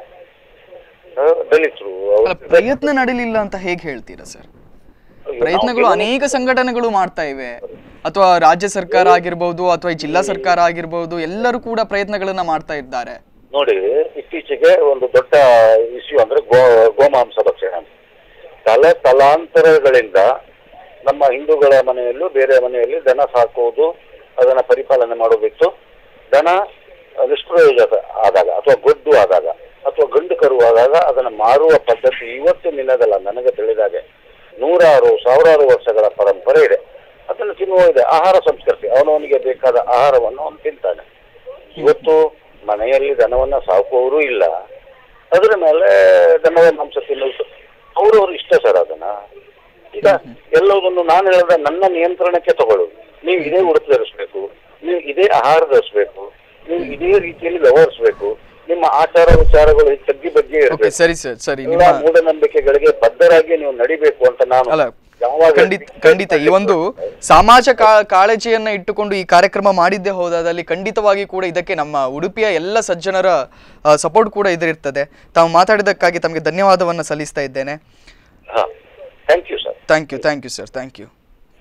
ಆ, ದಲಿತರು ಅಲ್ಲ, ಅವ್ರು- ಪ್ರಯತ್ನ ನಡೀಲಿಲ್ಲ ಅಂತ ಹೇಗೆ ಹೇಳ್ತೀರಾ ಸರ್ ಪ್ರಯತ್ನಗಳು ನಾವು ಅನೇಕ ಸಂಘಟನೆಗಳು ಮಾಡ್ತಾ ಇವೆ ಅಥವಾ ರಾಜ್ಯ ಸರ್ಕಾರ ಆಗಿರ್ಬೋದು ಅಥವಾ ಈ ಜಿಲ್ಲಾ ಸರ್ಕಾರ ಆಗಿರ್ಬೋದು ಎಲ್ಲರೂ ಕೂಡ ಪ್ರಯತ್ನಗಳನ್ನ ಮಾಡ್ತಾ ಇದ್ದಾರೆ ನೋಡಿ ಇತ್ತೀಚೆಗೆ ಒಂದು ದೊಡ್ಡ ಇಶ್ಯೂ ಅಂದ್ರೆ ಗೋ ಗೋಮಾಂಸ ಭಕ್ಷಣೆ ತಲ ತಲಾಂತರಗಳಿಂದ ನಮ್ಮ ಹಿಂದೂಗಳ ಮನೆಯಲ್ಲೂ ಬೇರೆ ಮನೆಯಲ್ಲಿ ದನ ಸಾಕುವುದು ಅದನ್ನ ಪರಿಪಾಲನೆ ಮಾಡೋದಿತ್ತು ದನ ನಿಷ್ಪ್ರಯೋಜಕ ಆದಾಗ ಅಥವಾ ಗೊಡ್ಡು ಆದಾಗ ಅಥವಾ ಗಂಡು ಕರು ಆದಾಗ ಅದನ್ನ ಮಾರುವ ಪದ್ಧತಿ ಇವತ್ತು ನಿನ್ನದಲ್ಲ ನನಗೆ ತಿಳಿದಾಗೆ ನೂರಾರು ಸಾವಿರಾರು ವರ್ಷಗಳ ಪರಂಪರೆ ಇದೆ ಅದನ್ನು ತಿನ್ನುವ ಇದೆ ಆಹಾರ ಸಂಸ್ಕೃತಿ ಅವನವನಿಗೆ ಬೇಕಾದ ಆಹಾರವನ್ನು ಅವನು ತಿಂತಾನೆ ಇವತ್ತು ಮನೆಯಲ್ಲಿ ದನವನ್ನ ಸಾಕುವವರು ಇಲ್ಲ ಅದರ ಮೇಲೆ ದನದ ಮಾಂಸ ತಿನ್ನೋದು ಅವ್ರವ್ರ ಇಷ್ಟ ಸರ್ ಅದನ್ನ ಈಗ ಎಲ್ಲದನ್ನು ನಾನು ಹೇಳಿದ ನನ್ನ ನಿಯಂತ್ರಣಕ್ಕೆ ತಗೊಳ್ಳೋದು ನೀವು ಇದೇ ಉಡುಪು ಧರಿಸ್ಬೇಕು ನೀವು ಇದೇ ಆಹಾರ ಧರಿಸ್ಬೇಕು ನೀವು ಇದೇ ರೀತಿಯಲ್ಲಿ ವ್ಯವಹರಿಸ್ಬೇಕು ನಿಮ್ಮ ಆಚಾರ ವಿಚಾರಗಳು ತಗ್ಗಿ ಬಗ್ಗೆ ಓಕೆ ಇರಬೇಕು ಸರಿ ಸರ್ ಸರಿ ಎಲ್ಲ ನಿಮ್ಮ ಮೂಢನಂಬಿಕೆಗಳಿಗೆ ಬದ್ಧರಾಗಿ ನೀವು ನಡಿಬೇಕು ಅಂತ ನಾನು ಅಲ್ಲ ಯಾವಾಗ ಖಂಡಿತ ಖಂಡಿತ ಈ ಒಂದು ಸಮಾಜ ಕಾ- ಕಾಳಜಿಯನ್ನ ಇಟ್ಟುಕೊಂಡು ಈ ಕಾರ್ಯಕ್ರಮ ಮಾಡಿದ್ದೇ ಹೋದಾದಲ್ಲಿ ಖಂಡಿತವಾಗಿ ಕೂಡ ಇದಕ್ಕೆ ನಮ್ಮ ಉಡುಪಿಯ ಎಲ್ಲ ಸಜ್ಜನರ ಸಪೋರ್ಟ್ ಕೂಡ ಇದಿರ್ತದೆ ತಾವು ಮಾತಾಡಿದ್ದಕ್ಕಾಗಿ ತಮಗೆ ಧನ್ಯವಾದವನ್ನು ಸಲ್ಲಿಸ್ತಾ ಇದ್ದೇನೆ ಹಾ thank you sir thank you thank you sir thank you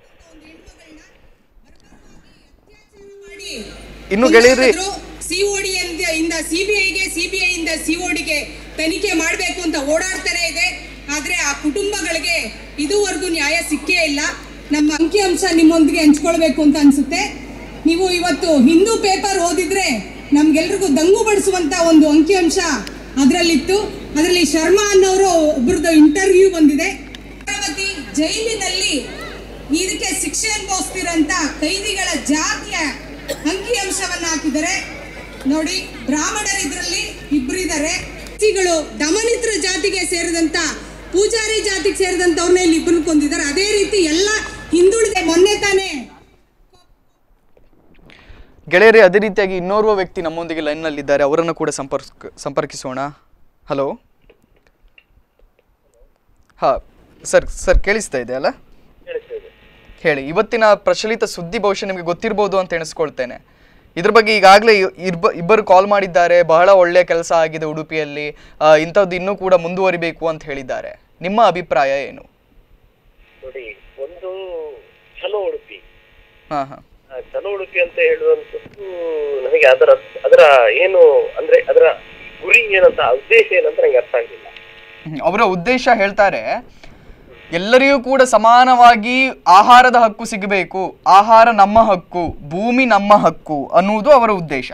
ಇನ್ನು ಗೆಳೆಯರಿ ಸಿಒಡಿ ಇಂದ ಸಿಬಿಐಗೆ ಸಿಬಿಐ ಇಂದ ಸಿಒಡಿಗೆ ತನಿಖೆ ಮಾಡಬೇಕು ಅಂತ ಓಡಾಡ್ತಾನೆ ಇದೆ ಆದ್ರೆ ಆ ಕುಟುಂಬಗಳಿಗೆ ಇದುವರೆಗೂ ನ್ಯಾಯ ಸಿಕ್ಕೇ ಇಲ್ಲ ನಮ್ಮ ಅಂಕಿಅಂಶ ನಿಮ್ಮೊಂದಿಗೆ ಹಂಚ್ಕೊಳ್ಬೇಕು ಅಂತ ಅನ್ಸುತ್ತೆ ನೀವು ಇವತ್ತು ಹಿಂದೂ ಪೇಪರ್ ಓದಿದ್ರೆ ನಮ್ಗೆಲ್ರಿಗೂ ದಂಗು ಬಡಿಸುವಂತ ಒಂದು ಅಂಕಿಅಂಶ ಅದರಲ್ಲಿತ್ತು ಅದರಲ್ಲಿ ಶರ್ಮಾ ಅನ್ನೋರು ಒಬ್ರದ್ದು ಇಂಟರ್ವ್ಯೂ ಬಂದಿದೆ ನೇತ್ರಾವತಿ ಜೈಲಿನಲ್ಲಿ ಇದಕ್ಕೆ ಶಿಕ್ಷೆ ಅನುಭವಿಸ್ತಿರಂತ ಕೈದಿಗಳ ಜಾತಿಯ ಅಂಕಿಅಂಶವನ್ನ ಹಾಕಿದ್ದಾರೆ ನೋಡಿ ಬ್ರಾಹ್ಮಣರು ಇದರಲ್ಲಿ ಇಬ್ರು ಇದ್ದಾರೆ ಗಳು ದಮನಿತ್ರ ಜಾತಿಗೆ ಸೇರಿದಂತ ಪೂಜಾರಿ ಜಾತಿಗೆ ಸೇರಿದಂತವ್ರನ್ನ ಇಲ್ಲಿ ಇಬ್ಬರು ಕೊಂದಿದ್ದಾರೆ ಅದೇ ರೀತಿ ಎಲ್ಲ ಹಿಂದುಳಿದ ಮೊನ್ನೆ ತಾನೇ ಗೆಳೆಯರೇ ಅದೇ ರೀತಿಯಾಗಿ ಇನ್ನೋರ್ವ ವ್ಯಕ್ತಿ ನಮ್ಮೊಂದಿಗೆ ಲೈನ್ನಲ್ಲಿದ್ದಾರೆ ಅವರನ್ನು ಕೂಡ ಸಂಪರ್ಕ ಸಂಪರ್ಕಿಸೋಣ ಹಲೋ ಹಾ ಸರ್ ಸರ್ ಕೇಳಿಸ್ತಾ ಇದೆ ಅಲ್ಲ ಹೇಳಿ ಇವತ್ತಿನ ಪ್ರಚಲಿತ ಸುದ್ದಿ ಬಹುಶಃ ನಿಮಗೆ ಗೊತ್ತಿರ್ಬೋದು ಅಂತ ಎಣಿಸ್ಕೊಳ್ತೇನೆ ಇದ್ರ ಬಗ್ಗೆ ಈಗಾಗಲೇ ಇಬ್ಬ ಇಬ್ಬರು ಕಾಲ್ ಮಾಡಿದ್ದಾರೆ ಬಹಳ ಒಳ್ಳೆಯ ಕೆಲಸ ಆಗಿದೆ ಉಡುಪಿಯಲ್ಲಿ ಆ, ಇಂಥದ್ದು ಇನ್ನೂ ಕೂಡ ಮುಂದುವರಿಬೇಕು ಅಂತ ಹೇಳಿದ್ದಾರೆ ನಿಮ್ಮ ಅಭಿಪ್ರಾಯ ಏನು ನೋಡಿ ಚಲೋ ಉಡುಪಿ ಹಾ ಹಾ ಆ ಚಲೋ ಉಡುಪಿ ಅಂತ ಹೇಳುವಂಥದ್ದು ನನಗೆ ಅದರ ಅದರ ಏನು ಅಂದ್ರೆ ಅದರ ಗುರಿ ಏನಂತ ಉದ್ದೇಶ ಏನಂತ ನಂಗೆ ಅರ್ಥ ಆಗಲಿಲ್ಲ ಹ್ಮ್. ಅವರ ಉದ್ದೇಶ ಹೇಳ್ತಾರೆ ಎಲ್ಲರಿಗೂ ಕೂಡ ಸಮಾನವಾಗಿ ಆಹಾರದ ಹಕ್ಕು ಸಿಗಬೇಕು ಆಹಾರ ನಮ್ಮ ಹಕ್ಕು ಭೂಮಿ ನಮ್ಮ ಹಕ್ಕು ಅನ್ನುವುದು ಅವರ ಉದ್ದೇಶ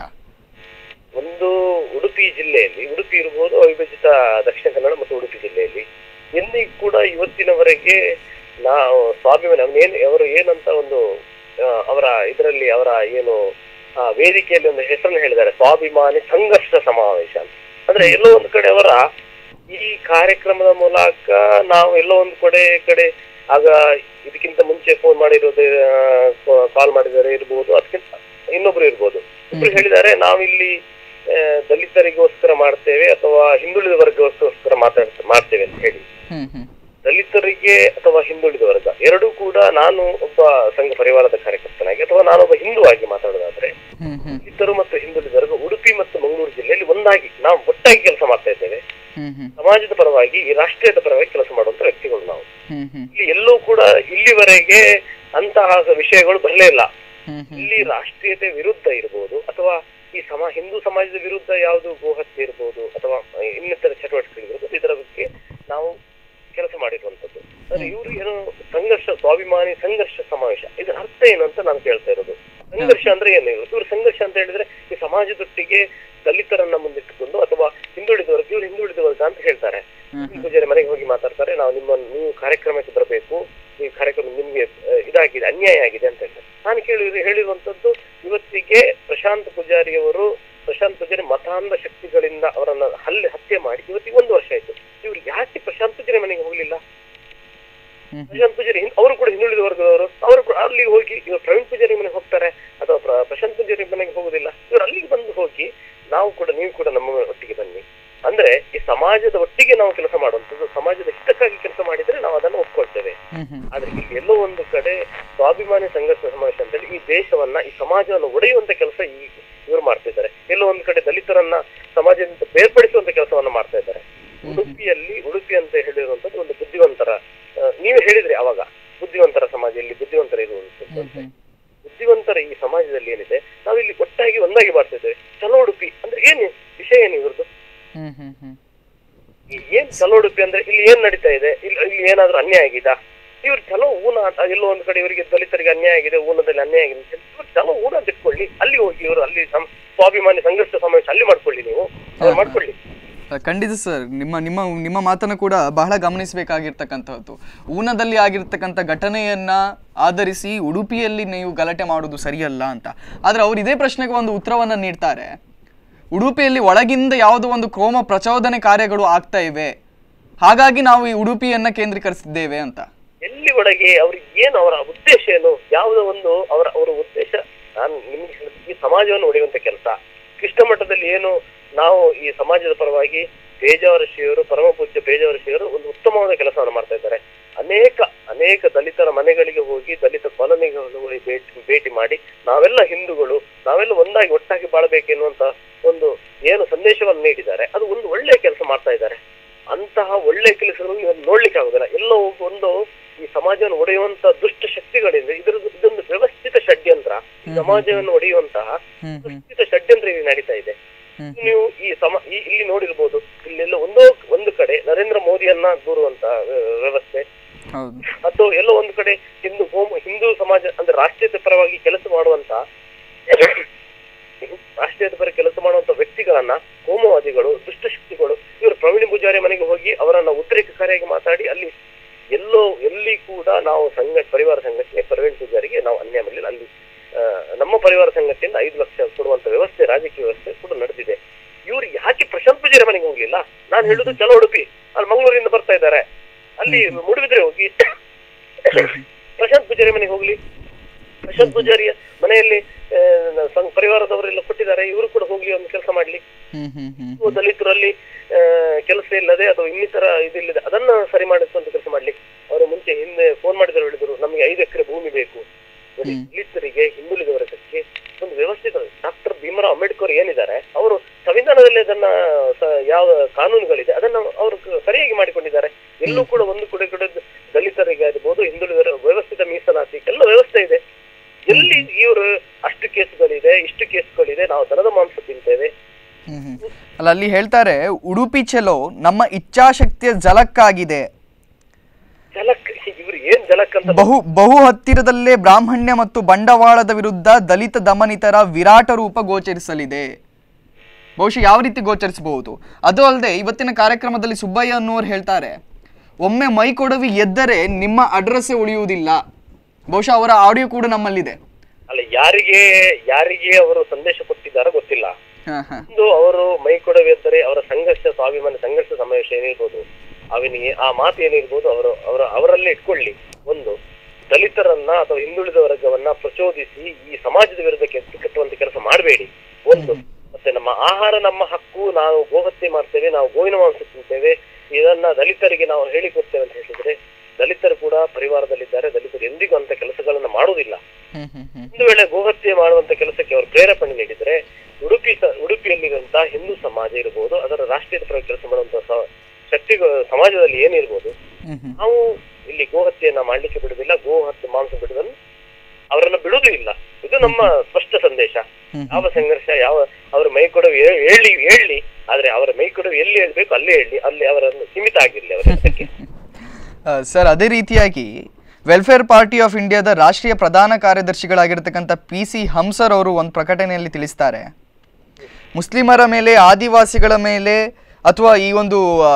ಒಂದು ಉಡುಪಿ ಜಿಲ್ಲೆಯಲ್ಲಿ ಉಡುಪಿ ಇರ್ಬೋದು ಅವಿಭಜಿತ ದಕ್ಷಿಣ ಕನ್ನಡ ಮತ್ತು ಉಡುಪಿ ಜಿಲ್ಲೆಯಲ್ಲಿ ಎಂದಿಗೂ ಕೂಡ ಇವತ್ತಿನವರೆಗೆ ನಾವು ಸ್ವಾಭಿಮಾನಿ ಅವನೇನು ಅವರು ಏನಂತ ಒಂದು ಆ, ಅವರ ಇದರಲ್ಲಿ ಅವರ ಏನು ಆ, ವೇದಿಕೆಯಲ್ಲಿ ಒಂದು ಹೆಸರನ್ನು ಹೇಳಿದ್ದಾರೆ ಸ್ವಾಭಿಮಾನಿ ಸಂಘರ್ಷ ಸಮಾವೇಶ ಅಂತ ಅಂದ್ರೆ ಎಲ್ಲೋ ಒಂದು ಕಡೆ ಅವರ ಈ ಕಾರ್ಯಕ್ರಮದ ಮೂಲಕ ನಾವು ಎಲ್ಲೋ ಒಂದು ಕಡೆ ಕಡೆ ಆಗ ಇದಕ್ಕಿಂತ ಮುಂಚೆ ಫೋನ್ ಮಾಡಿರೋದು ಕಾಲ್ ಮಾಡಿದರೆ ಇರ್ಬೋದು ಅದಕ್ಕಿಂತ ಇನ್ನೊಬ್ರು ಇರ್ಬೋದು ಇಬ್ರು ಹೇಳಿದ್ದಾರೆ ನಾವಿಲ್ಲಿ ಆ, ದಲಿತರಿಗೋಸ್ಕರ ಮಾಡ್ತೇವೆ ಅಥವಾ ಹಿಂದುಳಿದ ವರ್ಗಗೋಸ್ಕರ ಮಾತಾಡ್ ಮಾಡ್ತೇವೆ ಅಂತ ಹೇಳಿ ಹ್ಮ್ ಹ್ಮ್ ದಲಿತರಿಗೆ ಅಥವಾ ಹಿಂದುಳಿದ ವರ್ಗ ಎರಡೂ ಕೂಡ ನಾನು ಒಬ್ಬ ಸಂಘ ಪರಿವಾರದ ಕಾರ್ಯಕರ್ತನಾಗಿ ಅಥವಾ ನಾನೊಬ್ಬ ಹಿಂದೂ ಆಗಿ ಮಾತಾಡೋದಾದ್ರೆ ಹ್ಮ್ ಹ್ಮ್ ದಲಿತರು ಮತ್ತು ಹಿಂದುಳಿದ ವರ್ಗ ಉಡುಪಿ ಮತ್ತು ಮಂಗಳೂರು ಜಿಲ್ಲೆಯಲ್ಲಿ ಒಂದಾಗಿ ನಾವು ಒಟ್ಟಾಗಿ ಕೆಲಸ ಮಾಡ್ತಾ ಇದ್ದೇವೆ ಹ್ಮ್ ಹ್ಮ್ ಸಮಾಜದ ಪರವಾಗಿ ಈ ರಾಷ್ಟ್ರೀಯದ ಪರವಾಗಿ ಕೆಲಸ ಮಾಡುವಂತ ವ್ಯಕ್ತಿಗಳು ನಾವು ಹ್ಮ್ ಹ್ಮ್ ಇಲ್ಲಿ ಎಲ್ಲೂ ಕೂಡ ಇಲ್ಲಿವರೆಗೆ ಅಂತಹ ವಿಷಯಗಳು ಬರಲೇ ಇಲ್ಲ ಹ್ಮ್ ಹ್ಮ್ ಇಲ್ಲಿ ರಾಷ್ಟ್ರೀಯತೆ ವಿರುದ್ಧ ಇರ್ಬೋದು ಅಥವಾ ಈ ಸಮ ಹಿಂದೂ ಸಮಾಜದ ವಿರುದ್ಧ ಯಾವುದು ಗೋಹತ್ಯೆ ಇರ್ಬೋದು ಅಥವಾ ಇನ್ನಿತರ ಚಟುವಟಿಕೆಗಳಿರ್ಬೋದು ಇದರ ಬಗ್ಗೆ ನಾವು ಕೆಲಸ ಮಾಡಿರುವಂತದ್ದು ಅಂದ್ರೆ ಇವರು ಏನು ಸಂಘರ್ಷ ಸ್ವಾಭಿಮಾನಿ ಸಂಘರ್ಷ ಸಮಾವೇಶ ಇದರ ಅರ್ಥ ಏನು ಅಂತ ನಾನು ಕೇಳ್ತಾ ಇರೋದು ಸಂಘರ್ಷ ಅಂದ್ರೆ ಏನು ಇವರು ಸಂಘರ್ಷ ಅಂತ ಹೇಳಿದ್ರೆ ಈ ಸಮಾಜದೊಟ್ಟಿಗೆ ದಲಿತರನ್ನ ಮುಂದಿಟ್ಟುಕೊಂಡು ಅಥವಾ ಹಿಂದುಳಿದ ವರ್ಗ ಇವರು ಹಿಂದುಳಿದ ವರ್ಗ ಅಂತ ಹೇಳ್ತಾರೆ ಪೂಜಾರಿ ಮನೆಗೆ ಹೋಗಿ ಮಾತಾಡ್ತಾರೆ ನಾವು ನಿಮ್ಮ ನೀವು ಕಾರ್ಯಕ್ರಮಕ್ಕೆ ಬರಬೇಕು ಈ ಕಾರ್ಯಕ್ರಮ ನಿಮ್ಗೆ ಆ, ಇದಾಗಿದೆ ಅನ್ಯಾಯ ಆಗಿದೆ ಅಂತ ಹೇಳ್ತಾರೆ ನಾನು ಕೇಳಿ ಹೇಳಿರುವಂತದ್ದು ಇವತ್ತಿಗೆ ಪ್ರಶಾಂತ್ ಪೂಜಾರಿ ಅವರು ಪ್ರಶಾಂತ್ ಪೂಜಾರಿ ಮತಾಂಧ ಶಕ್ತಿಗಳಿಂದ ಅವರನ್ನ ಹಲ್ಲೆ ಹತ್ಯೆ ಮಾಡಿ ಇವತ್ತಿಗೆ ಒಂದು ವರ್ಷ ಆಯ್ತು ಇವ್ರು ಯಾಕೆ ಪ್ರಶಾಂತ್ ಪೂಜಾರಿ ಮನೆಗೆ ಹೋಗ್ಲಿಲ್ಲ ಹ್ಮ್ ಪ್ರಶಾಂತ್ ಪೂಜಾರಿ ಹಿಂ- ಅವರು ಕೂಡ ಹಿಂದುಳಿದ ವರ್ಗದವರು ಅವರು ಕೂಡ ಅಲ್ಲಿಗೆ ಹೋಗಿ ಇವರು ಪ್ರವೀಣ್ ಪೂಜಾರಿ ಮನೆಗೆ ಹೋಗ್ತಾರೆ ಅಥವಾ ಪ್ರ- ಪ್ರಶಾಂತ್ ಪೂಜಾರಿ ಮನೆಗೆ ಹೋಗುದಿಲ್ಲ ಇವರು ಅಲ್ಲಿಗೆ ಬಂದು ಹೋಗಿ ನಾವು ಕೂಡ ನೀವು ಕೂಡ ನಮ್ಮ ಒಟ್ಟಿಗೆ ಬನ್ನಿ ಅಂದ್ರೆ ಈ ಸಮಾಜದ ಒಟ್ಟಿಗೆ ನಾವು ಕೆಲಸ ಮಾಡುವಂಥದ್ದು ಸಮಾಜದ ಹಿತಕ್ಕಾಗಿ ಕೆಲಸ ಮಾಡಿದ್ರೆ ನಾವು ಅದನ್ನು ಒಪ್ಕೊಳ್ತೇವೆ ಹ್ಮ್ ಹ್ಮ್ ಆದ್ರೆ ಇಲ್ಲಿ ಎಲ್ಲೋ ಒಂದು ಕಡೆ ಸ್ವಾಭಿಮಾನಿ ಸಂಘರ್ಷ ಸಮಾವೇಶ ಅಂತೇಳಿ ಈ ದೇಶವನ್ನ ಈ ಸಮಾಜವನ್ನು ಒಡೆಯುವಂತ ಕೆಲಸ ಈ ಇವರು ಮಾಡ್ತಿದ್ದಾರೆ ಎಲ್ಲೋ ಒಂದು ಕಡೆ ದಲಿತರನ್ನ ಸಮಾಜದಿಂದ ಬೇರ್ಪಡಿಸುವಂತ ಕೆಲಸವನ್ನ ಮಾಡ್ತಾ ಇದ್ದಾರೆ ಉಡುಪಿಯಲ್ಲಿ ಉಡುಪಿ ಅಂತ ಹೇಳಿರುವಂತದ್ದು ಒಂದು ಬುದ್ಧಿವಂತರ ಆ, ನೀವೇ ಹೇಳಿದ್ರಿ ಅವಾಗ ಬುದ್ಧಿವಂತರ ಸಮಾಜ ಇಲ್ಲಿ ಬುದ್ಧಿವಂತರ ಇರುವಂತದ್ದು ಅಂತ. ಬುದ್ಧಿವಂತರ ಈ ಸಮಾಜದಲ್ಲಿ ಏನಿದೆ ನಾವಿಲ್ಲಿ ಒಟ್ಟಾಗಿ ಒಂದಾಗಿ ಮಾಡ್ತಾ ಇದ್ದೇವೆ ಚಲೋ ಉಡುಪಿ ಅಂದ್ರೆ ಏನು ವಿಷಯ ಏನು ಇವ್ರದ್ದು ಹ್ಮ್ ಹ್ಮ್ ಹ್ಮ್ ಈ ಏನ್ ಚಲೋ ಉಡುಪಿ ಅಂದ್ರೆ ಇಲ್ಲಿ ಏನ್ ನಡೀತಾ ಇದೆ ಇಲ್ಲಿ ಇಲ್ಲಿ ಏನಾದ್ರೂ ಅನ್ಯಾಯ ಆಗಿದಾ ಇವ್ರು ಚಲೋ ಊನ ಅಂತ ಎಲ್ಲೋ ಒಂದ್ ಕಡೆ ಇವರಿಗೆ ದಲಿತರಿಗೆ ಅನ್ಯಾಯ ಆಗಿದೆ ಊನದಲ್ಲಿ ಅನ್ಯಾಯ ಆಗಿದೆ ಅಂತ ಹೇಳಿ ಇವ್ರು ಚಲೋ ಊನ ಅಂತ ಇಟ್ಕೊಳ್ಳಿ ಅಲ್ಲಿ ಹೋಗಿ ಇವರು ಅಲ್ಲಿ ಸಂ- ಸ್ವಾಭಿಮಾನಿ ಸಂಘರ್ಷ ಸಮಾವೇಶ ಅಲ್ಲಿ ಮಾಡ್ಕೊಳ್ಳಿ ನೀವು ಅವ್ರು ಮಾಡ್ಕೊಳ್ಳಿ ಅಹ್, ಖಂಡಿತ ಸರ್ ನಿಮ್ಮ ನಿಮ್ಮ ನಿಮ್ಮ ಮಾತನ್ನು ಕೂಡ ಬಹಳ ಗಮನಿಸಬೇಕಾಗಿರ್ತಕ್ಕಂಥದ್ದು ಊನದಲ್ಲಿ ಆಗಿರ್ತಕ್ಕಂಥ ಘಟನೆಯನ್ನ ಆಧರಿಸಿ ಉಡುಪಿಯಲ್ಲಿ ನೀವು ಗಲಾಟೆ ಮಾಡುವುದು ಸರಿಯಲ್ಲ ಅಂತ ಆದ್ರೆ ಅವ್ರು ಇದೇ ಪ್ರಶ್ನೆಗೆ ಒಂದು ಉತ್ತರವನ್ನ ನೀಡ್ತಾರೆ ಉಡುಪಿಯಲ್ಲಿ ಒಳಗಿಂದ ಯಾವುದೋ ಒಂದು ಕೋಮ ಪ್ರಚೋದನೆ ಕಾರ್ಯಗಳು ಆಗ್ತಾ ಇವೆ ಹಾಗಾಗಿ ನಾವು ಈ ಉಡುಪಿಯನ್ನ ಕೇಂದ್ರೀಕರಿಸಿದ್ದೇವೆ ಅಂತ ಎಲ್ಲಿ ಒಳಗೆ ಅವ್ರಿಗೆ ಏನು ಅವರ ಉದ್ದೇಶ ಏನು ಯಾವುದೋ ಒಂದು ಅವರ ಅವರ ಉದ್ದೇಶ ನಾನು ನಿಮ್ಗೆ ಹೇಳಿದ್ದು, ಈ ಸಮಾಜವನ್ನು ಒಡೆಯುವಂತ ಕೆಲಸ ಕೃಷ್ಣ ಮಠದಲ್ಲಿ ಏನು ನಾವು ಈ ಸಮಾಜದ ಪರವಾಗಿ ಪೇಜಾವರ ಶ್ರೀಯವರು ಪರಮ ಪೂಜ್ಯ ಪೇಜಾವರ ಶ್ರೀಯವರು ಒಂದು ಉತ್ತಮವಾದ ಕೆಲಸವನ್ನು ಮಾಡ್ತಾ ಇದ್ದಾರೆ ಅನೇಕ ಅನೇಕ ದಲಿತರ ಮನೆಗಳಿಗೆ ಹೋಗಿ ದಲಿತ ಕಾಲೋನಿಗೆ ಹೋಗಿ ಭೇಟಿ ಭೇಟಿ ಮಾಡಿ ನಾವೆಲ್ಲ ಹಿಂದೂಗಳು ನಾವೆಲ್ಲ ಒಂದಾಗಿ ಒಟ್ಟಾಗಿ ಬಾಳಬೇಕೆನ್ನುವಂತ ಒಂದು ಏನು ಸಂದೇಶವನ್ನು ನೀಡಿದ್ದಾರೆ ಅದು ಒಂದು ಒಳ್ಳೆಯ ಕೆಲಸ ಮಾಡ್ತಾ ಇದ್ದಾರೆ ಅಂತಹ ಒಳ್ಳೆ ಕೆಲಸಗಳು ಇವತ್ತು ನೋಡ್ಲಿಕ್ಕೆ ಆಗುದಿಲ್ಲ ಎಲ್ಲೋ ಒಂದು ಈ ಸಮಾಜವನ್ನು ಒಡೆಯುವಂತ ದುಷ್ಟ ಶಕ್ತಿಗಳಿಂದ ಇದ್ರ ಇದೊಂದು ವ್ಯವಸ್ಥಿತ ಷಡ್ಯಂತ್ರ ಈ ಸಮಾಜವನ್ನು ಒಡೆಯುವಂತಹ ಹ್ಮ್ ಹ್ಮ್ ವ್ಯವಸ್ಥಿತ ಷಡ್ಯಂತ್ರ ಇಲ್ಲಿ ನಡೀತಾ ಇದೆ ಹ್ಮ್ ನೀವು ಈ ಸಮ ಈ ಇಲ್ಲಿ ನೋಡಿರ್ಬೋದು ಇಲ್ಲೆಲ್ಲ ಒಂದೋ ಒಂದು ಕಡೆ ನರೇಂದ್ರ ಮೋದಿಯನ್ನ ದೂರುವಂತ ವ್ಯ- ವ್ಯವಸ್ಥೆ ಹೌದು ಅಥವಾ ಎಲ್ಲೋ ಒಂದು ಕಡೆ ಹಿಂದೂ ಹೋಮ ಹಿಂದೂ ಸಮಾಜ ಅಂದ್ರೆ ರಾಷ್ಟ್ರೀಯತೆ ಪರವಾಗಿ ಕೆಲಸ ಮಾಡುವಂತ ರಾಷ್ಟ್ರೀಯತೆ ಪರ ಕೆಲಸ ಮಾಡುವಂತ ವ್ಯಕ್ತಿಗಳನ್ನ ಕೋಮವಾದಿಗಳು ದುಷ್ಟಶಕ್ತಿಗಳು ಇವರು ಪ್ರವೀಣ್ ಪೂಜಾರಿ ಮನೆಗೆ ಹೋಗಿ ಅವರನ್ನ ಉದ್ರೇಕಕಾರಿಯಾಗಿ ಮಾತಾಡಿ ಅಲ್ಲಿ ಎಲ್ಲೋ ಎಲ್ಲಿ ಕೂಡ ನಾವು ಸಂಘ ಪರಿವಾರ ಸಂಘಟನೆ ಪ್ರವೀಣ್ ಪೂಜಾರಿಗೆ ನಾವು ಅನ್ಯಾಯ ಮಾಡಲಿಲ್ಲ ಅಲ್ಲಿ ಆ, ನಮ್ಮ ಪರಿವಾರ ಸಂಘಟನೆಯಿಂದ ಐದು ಲಕ್ಷ ಕೊಡುವಂತ ವ್ಯವಸ್ಥೆ ರಾಜಕೀಯ ವ್ಯವಸ್ಥೆ ಕೂಡ ನಡೆದಿದೆ ಇವ್ರು ಯಾಕೆ ಪ್ರಶಾಂತ್ ಪೂಜಾರಿ ಮನೆಗೆ ಹೋಗ್ಲಿಲ್ಲ ನಾನು ಹೇಳುದು ಚಲೋ ಉಡುಪಿ ಅಲ್ಲಿ ಮಂಗಳೂರಿಂದ ಬರ್ತಾ ಇದ್ದಾರೆ ಅಲ್ಲಿ ಮುಡುಬಿದ್ರೆ ಹೋಗಿ ಪ್ರಶಾಂತ್ ಪೂಜಾರಿ ಮನೆಗೆ ಹೋಗ್ಲಿ ಪ್ರಶಾಂತ್ ಪೂಜಾರಿಯ ಮನೆಯಲ್ಲಿ ಆ, ಸಂಘ ಪರಿವಾರದವರೆಲ್ಲ ಕೊಟ್ಟಿದ್ದಾರೆ ಇವರು ಕೂಡ ಹೋಗಿ ಒಂದು ಕೆಲಸ ಮಾಡ್ಲಿ ಹ್ಮ್ ಹ್ಮ್ ಹ್ಮ್ ಅಥವಾ ದಲಿತರಲ್ಲಿ ಆ, ಕೆಲಸ ಇಲ್ಲದೆ ಅಥವಾ ಇನ್ನಿತರ ಇದಿಲ್ಲದೆ ಅದನ್ನ ಸರಿ ಮಾಡಿಸುವಂತ ಕೆಲಸ ಮಾಡ್ಲಿ ಅವರು ಮುಂಚೆ ಹಿಂದೆ ಫೋನ್ ಮಾಡಿದ್ರು ಹೇಳಿದ್ರು ನಮಗೆ ಐದು ಎಕರೆ ಭೂಮಿ ಬೇಕು ನೋಡಿ, ದಲಿತರಿಗೆ ಹಿಂದುಳಿದ ವರ್ಗಕ್ಕೆ ಒಂದು ವ್ಯವಸ್ಥಿತ ಡಾಕ್ಟರ್ ಭೀಮರಾವ್ ಅಂಬೇಡ್ಕರ್ ಏನಿದ್ದಾರೆ ಅವರು ಸಂವಿಧಾನದಲ್ಲಿ ಅದನ್ನ ಸ- ಯಾವ ಕಾನೂನುಗಳಿದೆ ಅದನ್ನ ಅವರು ಕ- ಸರಿಯಾಗಿ ಮಾಡಿಕೊಂಡಿದ್ದಾರೆ ಎಲ್ಲೂ ಕೂಡ ಒಂದು ಕಡೆ ಕೂಡ ದಲಿತರಿಗೆ ಆಗಿರ್ಬೋದು ಹಿಂದುಳಿದ ವ್ಯವಸ್ಥಿತ ಮೀಸಲಾತಿ ಎಲ್ಲ ವ್ಯವಸ್ಥೆ ಎಲ್ಲಿ ಇವರು ಅಷ್ಟು ಕೇಸ್ಗಳಿದೆ ಇಷ್ಟು ಕೇಸ್ಗಳಿದೆ ನಾವು ದನದ ಮಾಂಸ ತಿಂತೇವೆ ಹ್ಮ್ ಹ್ಮ್. ಅಲ್ಲ ಅಲ್ಲಿ ಹೇಳ್ತಾರೆ ಉಡುಪಿ ಚಲೋ ನಮ್ಮ ಇಚ್ಛಾಶಕ್ತಿಯ ಜಲಕ್ಕಾಗಿದೆ ಜಲಕ್ ಇವ್ರು ಏನ್ ಜಲಕ್ ಅಂತ ಬಹು ಬಹು ಹತ್ತಿರದಲ್ಲೇ ಬ್ರಾಹ್ಮಣ್ಯ ಮತ್ತು ಬಂಡವಾಳದ ವಿರುದ್ಧ ದಲಿತ ದಮನಿತರ ವಿರಾಟ ರೂಪ ಗೋಚರಿಸಲಿದೆ ಬಹುಶಃ ಯಾವ ರೀತಿ ಗೋಚರಿಸಬಹುದು ಅದು ಅಲ್ಲದೆ ಇವತ್ತಿನ ಕಾರ್ಯಕ್ರಮದಲ್ಲಿ ಸುಬ್ಬಯ್ಯ ಅನ್ನುವರು ಹೇಳ್ತಾರೆ ಒಮ್ಮೆ ಮೈ ಕೊಡವಿ ಎದ್ದರೆ ನಿಮ್ಮ ಅಡ್ರೆಸ್ಸೇ ಉಳಿಯುವುದಿಲ್ಲ ಬಹುಶಃ ಅವರ ಆಡಿಯೋ ಕೂಡ ನಮ್ಮಲ್ಲಿದೆ ಅಲ್ಲ ಯಾರಿಗೆ ಯಾರಿಗೆ ಅವರು ಸಂದೇಶ ಕೊಟ್ಟಿದ್ದಾರೋ ಗೊತ್ತಿಲ್ಲ ಹಾ ಹಾ ಒಂದು ಅವರು ಮೈ ಕೊಡವೆಂದರೆ ಅವರ ಸಂಘರ್ಷ ಸ್ವಾಭಿಮಾನ ಸಂಘರ್ಷ ಸಮಾವೇಶ ಏನಿರ್ಬೋದು ಅವನಿಗೆ ಆ ಮಾತು ಏನಿರ್ಬೋದು ಅವರು ಅವರ ಅವರಲ್ಲೇ ಇಟ್ಕೊಳ್ಳಿ ಒಂದು ದಲಿತರನ್ನ ಅಥವಾ ಹಿಂದುಳಿದ ವರ್ಗವನ್ನ ಪ್ರಚೋದಿಸಿ ಈ ಸಮಾಜದ ವಿರುದ್ಧ ಕೆಟ್ಟ ಕಟ್ಟುವಂತ ಕೆಲಸ ಮಾಡಬೇಡಿ ಒಂದು ಮತ್ತೆ ನಮ್ಮ ಆಹಾರ ನಮ್ಮ ಹಕ್ಕು ನಾವು ಗೋಹತ್ಯೆ ಮಾಡ್ತೇವೆ ನಾವು ಗೋವಿನ ಮಾಂಸ ತಿಂತೇವೆ ಇದನ್ನ ದಲಿತರಿಗೆ ನಾವು ಹೇಳಿಕೊಡ್ತೇವೆ ಅಂತ ಹೇಳಿದ್ರೆ ದಲಿತರು ಕೂಡ ಪರಿವಾರದಲ್ಲಿದ್ದಾರೆ ದಲಿತರು ಎಂದಿಗೂ ಅಂತ ಕೆಲಸಗಳನ್ನ ಮಾಡುವುದಿಲ್ಲ ಹ್ಮ್ ಹ್ಮ್ ಹ್ಮ್ ಒಂದು ವೇಳೆ ಗೋಹತ್ಯೆ ಮಾಡುವಂತ ಕೆಲಸಕ್ಕೆ ಅವರು ಪ್ರೇರೇಪಣೆ ನೀಡಿದ್ರೆ ಉಡುಪಿ ಸ- ಉಡುಪಿಯಲ್ಲಿರುವಂತಹ ಹಿಂದೂ ಸಮಾಜ ಇರಬಹುದು ಅದರ ರಾಷ್ಟ್ರೀಯದ ಪರವಾಗಿ ಕೆಲಸ ಮಾಡುವಂತಹ ಸ- ಶಕ್ತಿಗಳು ಸಮಾಜದಲ್ಲಿ ಏನಿರ್ಬೋದು ಹ್ಮ್ ಹ್ಮ್ ನಾವು ಇಲ್ಲಿ ಗೋಹತ್ಯೆಯನ್ನ ಮಾಡ್ಲಿಕ್ಕೆ ಬಿಡುವುದಿಲ್ಲ ಗೋಹತ್ಯೆ ಮಾಂಸ ಬಿಡುವುದನ್ನು ಅವರನ್ನ ಬಿಡುವುದೂ ಇಲ್ಲ ಇದು ನಮ್ಮ ಸ್ಪಷ್ಟ ಸಂದೇಶ ಹ್ಮ್ ಯಾವ ಸಂಘರ್ಷ ಯಾವ ಅವರ ಮೈ ಕೊಡವು ಹೇ- ಹೇಳಿ ಹೇಳಿ ಆದ್ರೆ ಅವರ ಮೈ ಕೊಡವು ಎಲ್ಲಿ ಹೇಳ್ಬೇಕು ಅಲ್ಲೇ ಹೇಳಿ ಅಲ್ಲಿ ಅವರನ್ನು ಸೀಮಿತ ಆಗಿರ್ಲಿ ಅವರ ಇದಕ್ಕೆ. ಆ, ಸರ್ ಅದೇ ರೀತಿಯಾಗಿ ವೆಲ್ಫೇರ್ ಪಾರ್ಟಿ ಆಫ್ ಇಂಡಿಯಾದ ರಾಷ್ಟ್ರೀಯ ಪ್ರಧಾನ ಕಾರ್ಯದರ್ಶಿಗಳಾಗಿರ್ತಕ್ಕಂಥ ಪಿ ಸಿ ಹಂಸರ್ ಅವರು ಒಂದು ಪ್ರಕಟಣೆಯಲ್ಲಿ ತಿಳಿಸ್ತಾರೆ ಮುಸ್ಲಿಮರ ಮೇಲೆ ಆದಿವಾಸಿಗಳ ಮೇಲೆ ಅಥವಾ ಈ ಒಂದು ಆ,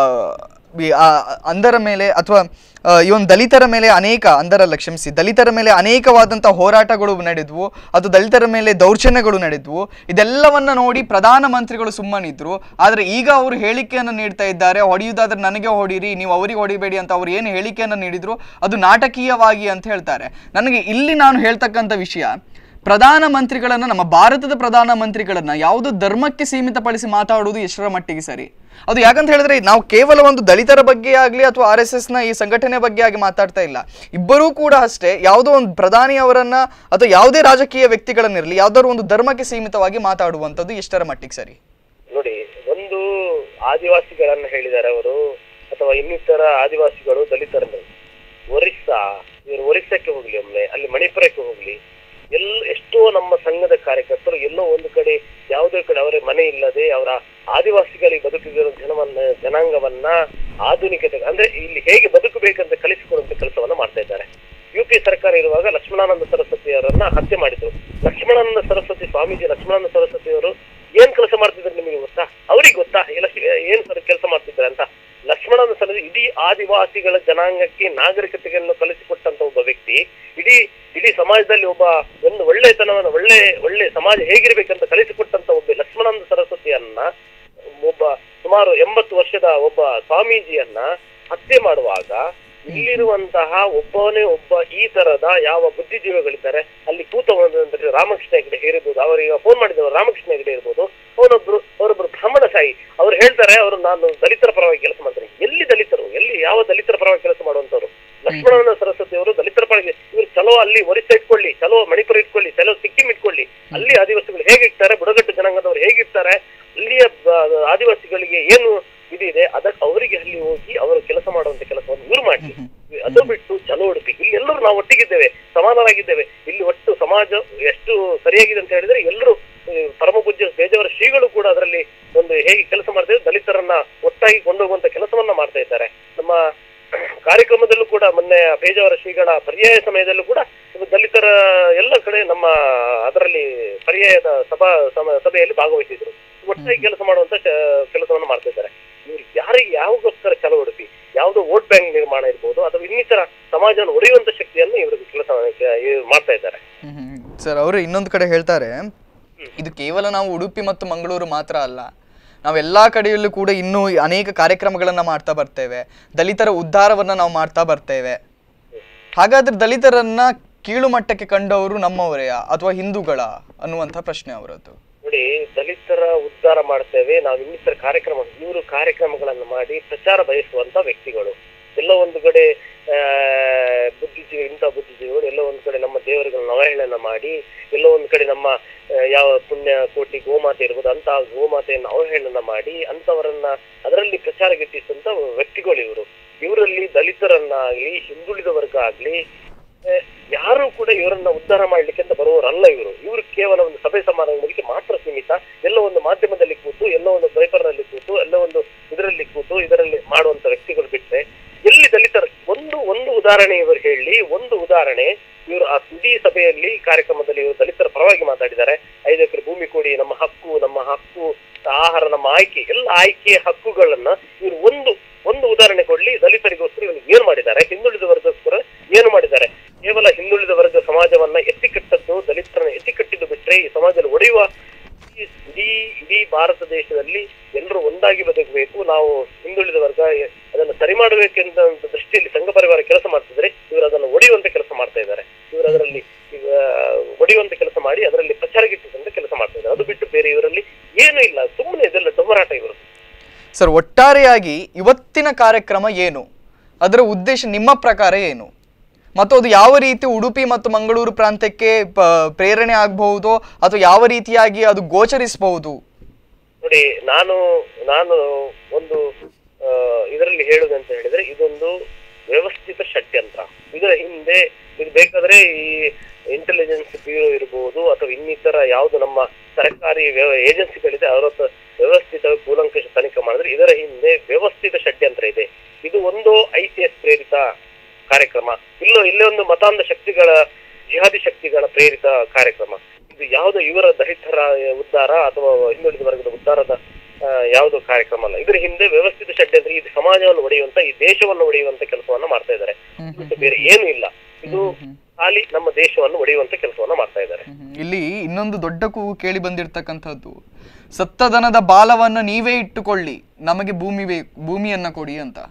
ಈ, ಆ, ಅಂಧರ ಮೇಲೆ ಅಥವಾ ಆ, ಈ ಒಂದು ದಲಿತರ ಮೇಲೆ ಅನೇಕ ಅಂಧರಲ್ಲ ಕ್ಷಮಿಸಿ ದಲಿತರ ಮೇಲೆ ಅನೇಕವಾದಂಥ ಹೋರಾಟಗಳು ನಡೆದ್ವು ಅದು ದಲಿತರ ಮೇಲೆ ದೌರ್ಜನ್ಯಗಳು ನಡೆದ್ವು ಇದೆಲ್ಲವನ್ನ ನೋಡಿ ಪ್ರಧಾನಮಂತ್ರಿಗಳು ಸುಮ್ಮನಿದ್ರು ಆದರೆ ಈಗ ಅವರು ಹೇಳಿಕೆಯನ್ನು ನೀಡ್ತಾ ಇದ್ದಾರೆ ಹೊಡೆಯುವುದಾದ್ರೆ ನನಗೆ ಹೊಡೀರಿ ನೀವು ಅವರಿಗೆ ಹೊಡಿಬೇಡಿ ಅಂತ ಅವ್ರು ಏನು ಹೇಳಿಕೆಯನ್ನು ನೀಡಿದ್ರು ಅದು ನಾಟಕೀಯವಾಗಿ ಅಂತ ಹೇಳ್ತಾರೆ ನನಗೆ ಇಲ್ಲಿ ನಾನು ಹೇಳ್ತಕ್ಕಂಥ ವಿಷಯ ಪ್ರಧಾನಮಂತ್ರಿಗಳನ್ನ ನಮ್ಮ ಭಾರತದ ಪ್ರಧಾನಮಂತ್ರಿಗಳನ್ನ ಯಾವುದೋ ಧರ್ಮಕ್ಕೆ ಸೀಮಿತಪಡಿಸಿ ಮಾತಾಡುವುದು ಎಷ್ಟರ ಮಟ್ಟಿಗೆ ಸರಿ ಅದು ಯಾಕಂತ ಹೇಳಿದ್ರೆ ನಾವು ಕೇವಲ ಒಂದು ದಲಿತರ ಬಗ್ಗೆ ಆಗಲಿ ಅಥವಾ ಆರ್ ಎಸ್ ಎಸ್ನ ಈ ಸಂಘಟನೆ ಬಗ್ಗೆ ಆಗಿ ಮಾತಾಡ್ತಾ ಇಲ್ಲ ಇಬ್ಬರೂ ಕೂಡ ಅಷ್ಟೇ ಯಾವುದೋ ಒಂದು ಪ್ರಧಾನಿ ಅವರನ್ನ ಅಥವಾ ಯಾವುದೇ ರಾಜಕೀಯ ವ್ಯಕ್ತಿಗಳನ್ನಿರಲಿ ಯಾವ್ದಾದ್ರು ಒಂದು ಧರ್ಮಕ್ಕೆ ಸೀಮಿತವಾಗಿ ಮಾತಾಡುವಂಥದ್ದು ಎಷ್ಟರ ಮಟ್ಟಿಗೆ ಸರಿ ನೋಡಿ ಒಂದು ಆದಿವಾಸಿಗಳನ್ನ ಹೇಳಿದ್ದಾರೆ ಅವರು ಅಥವಾ ಇನ್ನಿತರ ಆದಿವಾಸಿಗಳು ದಲಿತರನ್ನು ಒರಿಸ್ಸಾ ಇವರು ಒರಿಸ್ಸಾಕ್ಕೆ ಹೋಗ್ಲಿ ಒಮ್ಮೆ ಅಲ್ಲಿ ಮಣಿಪುರಕ್ಕೆ ಹೋಗ್ಲಿ ಎಲ್ಲ ಎಷ್ಟೋ ನಮ್ಮ ಸಂಘದ ಕಾರ್ಯಕರ್ತರು ಎಲ್ಲೋ ಒಂದು ಕಡೆ ಯಾವುದೇ ಕಡೆ ಅವರ ಮನೆ ಇಲ್ಲದೆ ಅವರ ಆದಿವಾಸಿಗಳಿಗೆ ಬದುಕಿರೋ ಜನವನ್ನ ಜನಾಂಗವನ್ನ ಆಧುನಿಕತೆ ಅಂದ್ರೆ ಇಲ್ಲಿ ಹೇಗೆ ಬದುಕಬೇಕಂತ ಕಲಿಸಿಕೊಡುವಂತ ಕೆಲಸವನ್ನ ಮಾಡ್ತಾ ಇದ್ದಾರೆ ಯು ಪಿ ಸರ್ಕಾರ ಇರುವಾಗ ಲಕ್ಷ್ಮಣಾನಂದ ಸರಸ್ವತಿ ಅವರನ್ನ ಹತ್ಯೆ ಮಾಡಿದ್ರು ಲಕ್ಷ್ಮಣಾನಂದ ಸರಸ್ವತಿ ಸ್ವಾಮೀಜಿ ಲಕ್ಷ್ಮಣಾನಂದ ಸರಸ್ವತಿ ಅವರು ಏನ್ ಕೆಲಸ ಮಾಡ್ತಿದ್ರು ನಿಮಗೆ ಗೊತ್ತಾ ಅವ್ರಿಗೆ ಗೊತ್ತಾ ಎಲ್ಲ ಏನ್ ಕೆಲಸ ಮಾಡ್ತಿದ್ದಾರೆ ಅಂತ ಲಕ್ಷ್ಮಣಾನಂದ ಸರಸ್ವತಿ ಇಡೀ ಆದಿವಾಸಿಗಳ ಜನಾಂಗಕ್ಕೆ ನಾಗರಿಕತೆಯನ್ನು ಕಲಿಸಿಕೊಟ್ಟಂತ ಒಬ್ಬ ವ್ಯಕ್ತಿ ಇಡೀ ಇಡೀ ಸಮಾಜದಲ್ಲಿ ಒಬ್ಬ ಒಂದು ಒಳ್ಳೆತನವನ್ನು ಒಳ್ಳೆ ಒಳ್ಳೆ ಸಮಾಜ ಹೇಗಿರ್ಬೇಕಂತ ಕಲಿಸಿಕೊಟ್ಟಂತ ಒಬ್ಬ ಲಕ್ಷ್ಮಣಾನಂದ ಸರಸ್ವತಿಯನ್ನ ಒಬ್ಬ ಸುಮಾರು ಎಂಬತ್ತು ವರ್ಷದ ಒಬ್ಬ ಸ್ವಾಮೀಜಿಯನ್ನ ಹತ್ಯೆ ಮಾಡುವಾಗ ಇಲ್ಲಿರುವಂತಹ ಒಬ್ಬನೇ ಒಬ್ಬ ಈ ತರದ ಯಾವ ಬುದ್ಧಿಜೀವಿಗಳಿದ್ದಾರೆ ಅಲ್ಲಿ ಕೂತವಂದ್ರೆ ರಾಮಕೃಷ್ಣ ಹೆಗಡೆ ಇರ್ಬೋದು ಅವರಿಗೆ ಫೋನ್ ಮಾಡಿದವರು ರಾಮಕೃಷ್ಣ ಹೆಗಡೆ ಇರ್ಬೋದು ಅವನೊಬ್ರು ಅವರೊಬ್ರು ಬ್ರಾಹ್ಮಣಶಾಹಿ ಅವ್ರು ಹೇಳ್ತಾರೆ ಅವರು ನಾನು ದಲಿತರ ಪರವಾಗಿ ಕೆಲಸ ಮಾಡ್ತೇನೆ ಎಲ್ಲಿ ದಲಿತರು ಎಲ್ಲಿ ಯಾವ ದಲಿತರ ಪರವಾಗಿ ಕೆಲಸ ಮಾಡುವಂತವ್ರು ಲಕ್ಷ್ಮಣಾನಂದ ಸರಸ್ವತಿ ಅವರು ದಲಿತರ ಪರವಾಗಿ ಇವ್ರು ಚಲೋ ಅಲ್ಲಿ ಒರಿಸ್ಸಾ ಇಟ್ಕೊಳ್ಳಿ ಚಲೋ ಮಣಿಪುರ ಇಟ್ಕೊಳ್ಳಿ ಚಲೋ ಸಿಕ್ಕಿಂ ಇಟ್ಕೊಳ್ಳಿ ಅಲ್ಲಿ ಆದಿವಾಸಿಗಳು ಹೇಗಿರ್ತಾರೆ ಬುಡಗಟ್ಟು ಜನಾಂಗದವರು ಹೇಗಿರ್ತಾರೆ ಅಲ್ಲಿಯ ಬ- ಆದಿವಾಸಿಗಳಿಗೆ ಏನು ಇದಿದೆ ಅದಕ್ಕೆ ಅವರಿಗೆ ಅಲ್ಲಿ ಹೋಗಿ ಅವರು ಕೆಲಸ ಮಾಡುವಂತ ಕೆಲಸವನ್ನು ಇವ್ರು ಮಾಡಿ ಅದು ಬಿಟ್ಟು ಚಲೋ ಉಡುಪಿ ಇಲ್ಲಿ ಎಲ್ಲರೂ ನಾವು ಒಟ್ಟಿಗಿದ್ದೇವೆ ಸಮಾನರಾಗಿದ್ದೇವೆ ಇಲ್ಲಿ ಒಟ್ಟು ಸಮಾಜ ಎಷ್ಟು ಸರಿಯಾಗಿದೆ ಅಂತ ಹೇಳಿದ್ರೆ ಎಲ್ಲರೂ ಆ, ಪರಮ ಪೂಜ್ಯ ಬೇಜವರ ಶ್ರೀಗಳು ಕೂಡ ಅದರಲ್ಲಿ ಒಂದು ಹೇಗೆ ಕೆಲಸ ಮಾಡ್ತಿದ್ದಾರೆ ದಲಿತರನ್ನ ಒಟ್ಟಾಗಿ ಕೊಂಡೋಗುವಂತ ಕೆಲಸವನ್ನ ಮಾಡ್ತಾ ಇದ್ದಾರೆ ನಮ್ಮ ಕಾರ್ಯಕ್ರಮದಲ್ಲೂ ಕೂಡ ಮೊನ್ನೆ ಪೇಜಾವರ ಶ್ರೀಗಳ ಪರ್ಯಾಯ ಸಮಯದಲ್ಲೂ ಕೂಡ ಇದು ದಲಿತರ ಎಲ್ಲ ಕಡೆ ನಮ್ಮ ಅದರಲ್ಲಿ ಪರ್ಯಾಯದ ಸಭಾ ಸಮ- ಸಭೆಯಲ್ಲಿ ಭಾಗವಹಿಸಿದ್ರು ಒಟ್ಟಾಗಿ ಕೆಲಸ ಮಾಡುವಂತ ಕ- ಕೆಲಸವನ್ನ ಮಾಡ್ತಾ ಇದ್ದಾರೆ ಇವ್ರು ಯಾರಿಗೆ ಯಾವಾಗೋಸ್ಕರ ಚಲ ಉಡುಪಿ ಯಾವುದೋ ವೋಟ್ ಬ್ಯಾಂಕ್ ನಿರ್ಮಾಣ ಇರ್ಬೋದು ಅಥವಾ ಇನ್ನಿತರ ಸಮಾಜವನ್ನು ಒಡೆಯುವಂತ ಶಕ್ತಿಯನ್ನು ಇವರು ಕೆಲಸ ಮಾಡ್ತಾ ಇದ್ದಾರೆ ಸರ್ ಅವರು ಇನ್ನೊಂದು ಕಡೆ ಹೇಳ್ತಾರೆ ಇದು ಕೇವಲ ನಾವು ಉಡುಪಿ ಮತ್ತು ಮಂಗಳೂರು ಮಾತ್ರ ಅಲ್ಲ ನಾವೆಲ್ಲ ಕಡೆಯಲ್ಲೂ ಕೂಡ ಇನ್ನೂ ಅನೇಕ ಕಾರ್ಯಕ್ರಮಗಳನ್ನು ಮಾಡ್ತಾ ಬರ್ತೇವೆ ದಲಿತರ ಉದ್ಧಾರವನ್ನು ನಾವು ಮಾಡ್ತಾ ಬರ್ತೇವೆ ಹಾಗಾದ್ರೆ ದಲಿತರನ್ನ ಕೀಳು ಮಟ್ಟಕ್ಕೆ ಕಂಡವರು ನಮ್ಮವರೇ ಅಥವಾ ಹಿಂದೂಗಳ ಅನ್ನುವಂಥ ಪ್ರಶ್ನೆ ಅವರದ್ದು ನೋಡಿ ದಲಿತರ ಉದ್ಧಾರ ಮಾಡ್ತೇವೆ ನಾವು ಇನ್ನಿತರ ಕಾರ್ಯಕ್ರಮ ಇವರು ಕಾರ್ಯಕ್ರಮಗಳನ್ನು ಮಾಡಿ ಪ್ರಚಾರ ಬಯಸುವಂತ ವ್ಯಕ್ತಿಗಳು ಎಲ್ಲೋ ಒಂದು ಕಡೆ ಆ ಬುದ್ಧಿಜೀವಿ ಇಂಥ ಬುದ್ಧಿಜೀವಿಗಳು ಎಲ್ಲೋ ಒಂದು ಕಡೆ ನಮ್ಮ ದೇವರುಗಳನ್ನ ಅವಹೇಳನ ಮಾಡಿ ಎಲ್ಲೋ ಒಂದು ಕಡೆ ನಮ್ಮ ಆ, ಯಾವ ಪುಣ್ಯ ಕೋಟಿ ಗೋಮಾತೆ ಇರ್ಬೋದು ಅಂತ ಗೋಮಾತೆಯನ್ನು ಅವಹೇಳನ ಮಾಡಿ ಅಂತವರನ್ನ ಅದರಲ್ಲಿ ಪ್ರಚಾರ ಗಿಟ್ಟಿಸುವಂತ ವ್ಯಕ್ತಿಗಳು ಇವರು ಇವರಲ್ಲಿ ದಲಿತರನ್ನಾಗ್ಲಿ ಹಿಂದುಳಿದ ವರ್ಗ ಆಗ್ಲಿ ಆ, ಯಾರು ಕೂಡ ಇವರನ್ನ ಉದ್ಧಾರ ಮಾಡ್ಲಿಕ್ಕೆ ಅಂತ ಬರುವವರಲ್ಲ ಇವರು ಇವರು ಕೇವಲ ಒಂದು ಸಭೆ ಸಮಾರಂಭಗಳಿಗೆ ಮಾತ್ರ ಸೀಮಿತ ಎಲ್ಲೋ ಒಂದು ಮಾಧ್ಯಮದಲ್ಲಿ ಕೂತು ಎಲ್ಲೋ ಒಂದು ಪೇಪರ್ ನಲ್ಲಿ ಕೂತು ಎಲ್ಲೋ ಒಂದು ಇದರಲ್ಲಿ ಕೂತು ಇದರಲ್ಲಿ ಮಾಡುವಂತ ವ್ಯಕ್ತಿಗಳು ಬಿಟ್ರೆ ಎಲ್ಲಿ ದಲಿತರ ಒಂದು ಒಂದು ಉದಾಹರಣೆ ಇವರು ಹೇಳಿ ಒಂದು ಉದಾಹರಣೆ ಇವರು ಆ ಇಡೀ ಸಭೆಯಲ್ಲಿ ಕಾರ್ಯಕ್ರಮದಲ್ಲಿ ಇವರು ದಲಿತರ ಪರವಾಗಿ ಮಾತಾಡಿದ್ದಾರೆ ಐದು ಎಕರೆ ಭೂಮಿ ಕೊಡಿ ನಮ್ಮ ಹಕ್ಕು ನಮ್ಮ ಹಕ್ಕು ಆಹಾರ ನಮ್ಮ ಆಯ್ಕೆ ಎಲ್ಲ ಆಯ್ಕೆಯ ಹಕ್ಕುಗಳನ್ನ ಇವರು ಒಂದು ಒಂದು ಉದಾಹರಣೆ ಕೊಡ್ಲಿ ದಲಿತರಿಗೋಸ್ಕರ ಇವರು ಏನು ಮಾಡಿದ್ದಾರೆ ಹಿಂದುಳಿದ ವರ್ಗಕ್ಕೋಸ್ಕರ ಏನು ಮಾಡಿದ್ದಾರೆ ಕೇವಲ ಹಿಂದುಳಿದ ವರ್ಗ ಸಮಾಜವನ್ನ ಎತ್ತಿಕಟ್ಟದ್ದು ದಲಿತರನ್ನ ಎತ್ತಿಕಟ್ಟಿದ್ದು ಬಿಟ್ರೆ ಈ ಸಮಾಜದಲ್ಲಿ ಒಡೆಯುವ ಈ ಇಡೀ ಇಡೀ ಭಾರತ ದೇಶದಲ್ಲಿ ಎಲ್ಲರೂ ಒಂದಾಗಿ ಬದುಕಬೇಕು ನಾವು ಹಿಂದುಳಿದ ವರ್ಗ ಎ- ಅದನ್ನು ಸರಿ ಮಾಡಬೇಕೆಂದ ಒಂದು ದೃಷ್ಟಿಯಲ್ಲಿ ಸಂಘ ಪರಿವಾರ ಕೆಲಸ ಮಾಡ್ತಿದ್ರೆ ಇವರು ಅದನ್ನು ಒಡೆಯುವಂತ ಕೆಲಸ ಮಾಡ್ತಾ ಇದ್ದಾರೆ ಇವರು ಅದರಲ್ಲಿ ಈಗ ಒಡೆಯುವಂತ ಕೆಲಸ ಮಾಡಿ ಅದರಲ್ಲಿ ಪ್ರಚಾರಗಿಟ್ಟುವಂತ ಕೆಲಸ ಮಾಡ್ತಾ ಇದ್ದಾರೆ ಅದು ಬಿಟ್ಟು ಬೇರೆ ಇವರಲ್ಲಿ ಏನೂ ಇಲ್ಲ ಸುಮ್ಮನೆ ಇದೆಲ್ಲ ಡೊಂಬರಾಟ ಇವರು ಸರ್ ಒಟ್ಟಾರೆಯಾಗಿ ಇವತ್ತಿನ ಕಾರ್ಯಕ್ರಮ ಏನು ಅದರ ಉದ್ದೇಶ ನಿಮ್ಮ ಪ್ರಕಾರ ಏನು ಮತ್ತು ಅದು ಯಾವ ರೀತಿ ಉಡುಪಿ ಮತ್ತು ಮಂಗಳೂರು ಪ್ರಾಂತ್ಯಕ್ಕೆ ಪ- ಪ್ರೇರಣೆ ಆಗಬಹುದು ಅಥವಾ ಯಾವ ರೀತಿಯಾಗಿ ಅದು ಗೋಚರಿಸಬಹುದು ನೋಡಿ ನಾನು ನಾನು ಒಂದು ಆ, ಇದರಲ್ಲಿ ಹೇಳುದಂತ ಹೇಳಿದ್ರೆ ಇದೊಂದು ವ್ಯವಸ್ಥಿತ ಷಡ್ಯಂತ್ರ ಇದರ ಹಿಂದೆ ಇದು ಬೇಕಾದ್ರೆ ಈ ಇಂಟೆಲಿಜೆನ್ಸ್ ಬ್ಯೂರೋ ಇರಬಹುದು ಅಥವಾ ಇನ್ನಿತರ ಯಾವುದು ನಮ್ಮ ಸರ್ಕಾರಿ ವ್ಯವ- ಏಜೆನ್ಸಿಗಳಿದೆ ಅವರ ಹತ್ರ ವ್ಯವಸ್ಥಿತ ಕೂಲಂಕಷ ತನಿಖೆ ಮಾಡಿದ್ರೆ ಇದರ ಹಿಂದೆ ವ್ಯವಸ್ಥಿತ ಷಡ್ಯಂತ್ರ ಇದೆ ಇದು ಒಂದು ಐ ಸಿ ಎಸ್ ಪ್ರೇರಿತ ಕಾರ್ಯಕ್ರಮ ಇಲ್ಲೋ ಇಲ್ಲೇ ಒಂದು ಮತಾಂಧ ಶಕ್ತಿಗಳ ಜಿಹಾದಿ ಶಕ್ತಿಗಳ ಪ್ರೇರಿತ ಕಾರ್ಯಕ್ರಮ ಇದು ಯಾವುದೋ ಇವರ ದಲಿತರ ಉದ್ಧಾರ ಅಥವಾ ಹಿಂದುಳಿದ ವರ್ಗದ ಉದ್ಧಾರದ ಆ, ಯಾವುದೋ ಕಾರ್ಯಕ್ರಮ ಅಲ್ಲ ಇದರ ಹಿಂದೆ ವ್ಯವಸ್ಥಿತ ಷಡ್ಯಂತ್ರ ಈ ಸಮಾಜವನ್ನು ಒಡೆಯುವಂತ ಈ ದೇಶವನ್ನು ಒಡೆಯುವಂತ ಕೆಲಸವನ್ನ ಮಾಡ್ತಾ ಇದ್ದಾರೆ ಇದು ಬಿಟ್ಟು ಬೇರೆ ಏನು ಇಲ್ಲ ಇದು ಖಾಲಿ ನಮ್ಮ ದೇಶವನ್ನು ಒಡೆಯುವಂತ ಕೆಲಸವನ್ನ ಮಾಡ್ತಾ ಇದ್ದಾರೆ ಹ್ಮ್. ಇಲ್ಲಿ ಇನ್ನೊಂದು ದೊಡ್ಡ ಕೂಗು ಕೇಳಿ ಬಂದಿರತಕ್ಕಂಥದ್ದು ಸತ್ತದನದ ಬಾಲವನ್ನ ನೀವೇ ಇಟ್ಟುಕೊಳ್ಳಿ ನಮಗೆ ಭೂಮಿ ಬೇಕು ಭೂಮಿಯನ್ನ ಕೊಡಿ ಅಂತ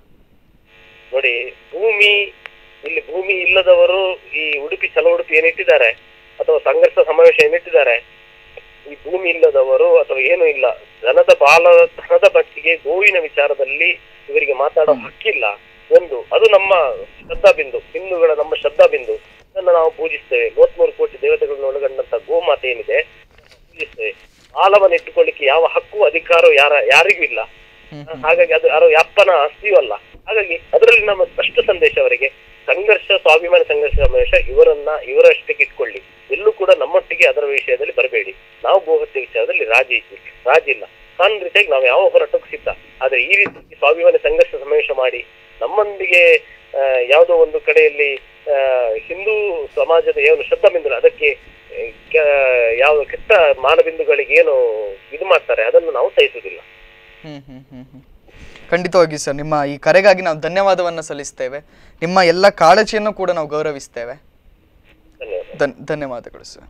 ನೋಡಿ ಭೂಮಿ ಇಲ್ಲಿ ಭೂಮಿ ಇಲ್ಲದವರು ಈ ಉಡುಪಿ ಚಲ ಉಡುಪಿ ಏನಿಟ್ಟಿದ್ದಾರೆ ಅಥವಾ ಸಂಘರ್ಷ ಸಮಾವೇಶ ಏನಿಟ್ಟಿದ್ದಾರೆ ಈ ಭೂಮಿ ಇಲ್ಲದವರು ಅಥವಾ ಏನು ಇಲ್ಲ ದನದ ಬಾಲ ದನದ ಮಟ್ಟಿಗೆ ಗೋವಿನ ವಿಚಾರದಲ್ಲಿ ಇವರಿಗೆ ಮಾತಾಡೋ ಹಕ್ಕಿಲ್ಲ ಒಂದು ಅದು ನಮ್ಮ ಶ್ರದ್ಧಾ ಬಿಂದು ಹಿಂದೂಗಳ ನಮ್ಮ ಶ್ರದ್ಧಾ ಬಿಂದು ಇದನ್ನು ನಾವು ಪೂಜಿಸ್ತೇವೆ ಮೂವತ್ಮೂರು ಕೋಟಿ ದೇವತೆಗಳನ್ನು ಒಳಗೊಂಡಂತ ಗೋಮಾತೆ ಏನಿದೆ ಪೂಜಿಸ್ತೇವೆ ಬಾಲವನ್ನು ಇಟ್ಟುಕೊಳ್ಳಿಕ್ಕೆ ಯಾವ ಹಕ್ಕು ಅಧಿಕಾರ ಯಾರ ಯಾರಿಗೂ ಇಲ್ಲ ಹಾಗಾಗಿ ಅದು ಯಾರೋ ಯಪ್ಪನ ಆಸ್ತಿಯೂ ಅಲ್ಲ ಹಾಗಾಗಿ ಅದರಲ್ಲಿ ನಮ್ಮ ಸ್ಪಷ್ಟ ಸಂದೇಶ ಅವರಿಗೆ ಸಂಘರ್ಷ ಸ್ವಾಭಿಮಾನಿ ಸಂಘರ್ಷ ಸಮಾವೇಶ ಇವರನ್ನ ಇವರಷ್ಟಕ್ಕೆ ಇಟ್ಕೊಳ್ಳಿ ಎಲ್ಲೂ ಕೂಡ ನಮ್ಮೊಟ್ಟಿಗೆ ಅದರ ವಿಷಯದಲ್ಲಿ ಬರಬೇಡಿ ನಾವು ಗೋಹತ್ಯೆ ವಿಚಾರದಲ್ಲಿ ರಾಜಿ ಇದ್ವಿ ರಾಜಿ ಇಲ್ಲ ಕಾನೂನು ರೀತಿಯಾಗಿ ನಾವು ಯಾವ ಹೋರಾಟಕ್ಕೂ ಸಿದ್ಧ ಆದ್ರೆ ಈ ರೀತಿ ಸ್ವಾಭಿಮಾನಿ ಸಂಘರ್ಷ ಸಮಾವೇಶ ಮಾಡಿ ನಮ್ಮೊಂದಿಗೆ ಆ, ಯಾವುದೋ ಒಂದು ಕಡೆಯಲ್ಲಿ ಆ, ಹಿಂದೂ ಸಮಾಜದ ಏನು ಶ್ರದ್ಧಾ ಬಿಂದು ಅದಕ್ಕೆ ಆ, ಕೆ- ಯಾವ ಕೆಟ್ಟ ಮಾನಬಿಂದುಗಳಿಗೆ ಏನು ಇದು ಮಾಡ್ತಾರೆ ಅದನ್ನು ನಾವು ಸಹಿಸುವುದಿಲ್ಲ ಹ್ಮ್ ಹ್ಮ್ ಹ್ಮ್ ಹ್ಮ್. ಖಂಡಿತವಾಗಿ ಸರ್ ನಿಮ್ಮ ಈ ಕರೆಗಾಗಿ ನಾವು ಧನ್ಯವಾದವನ್ನು ಸಲ್ಲಿಸ್ತೇವೆ ನಿಮ್ಮ ಎಲ್ಲ ಕಾಳಜಿಯನ್ನು ಕೂಡ ನಾವು ಗೌರವಿಸ್ತೇವೆ ಧನ್ಯವಾದ ಧನ್ ಧನ್ಯವಾದಗಳು ಸರ್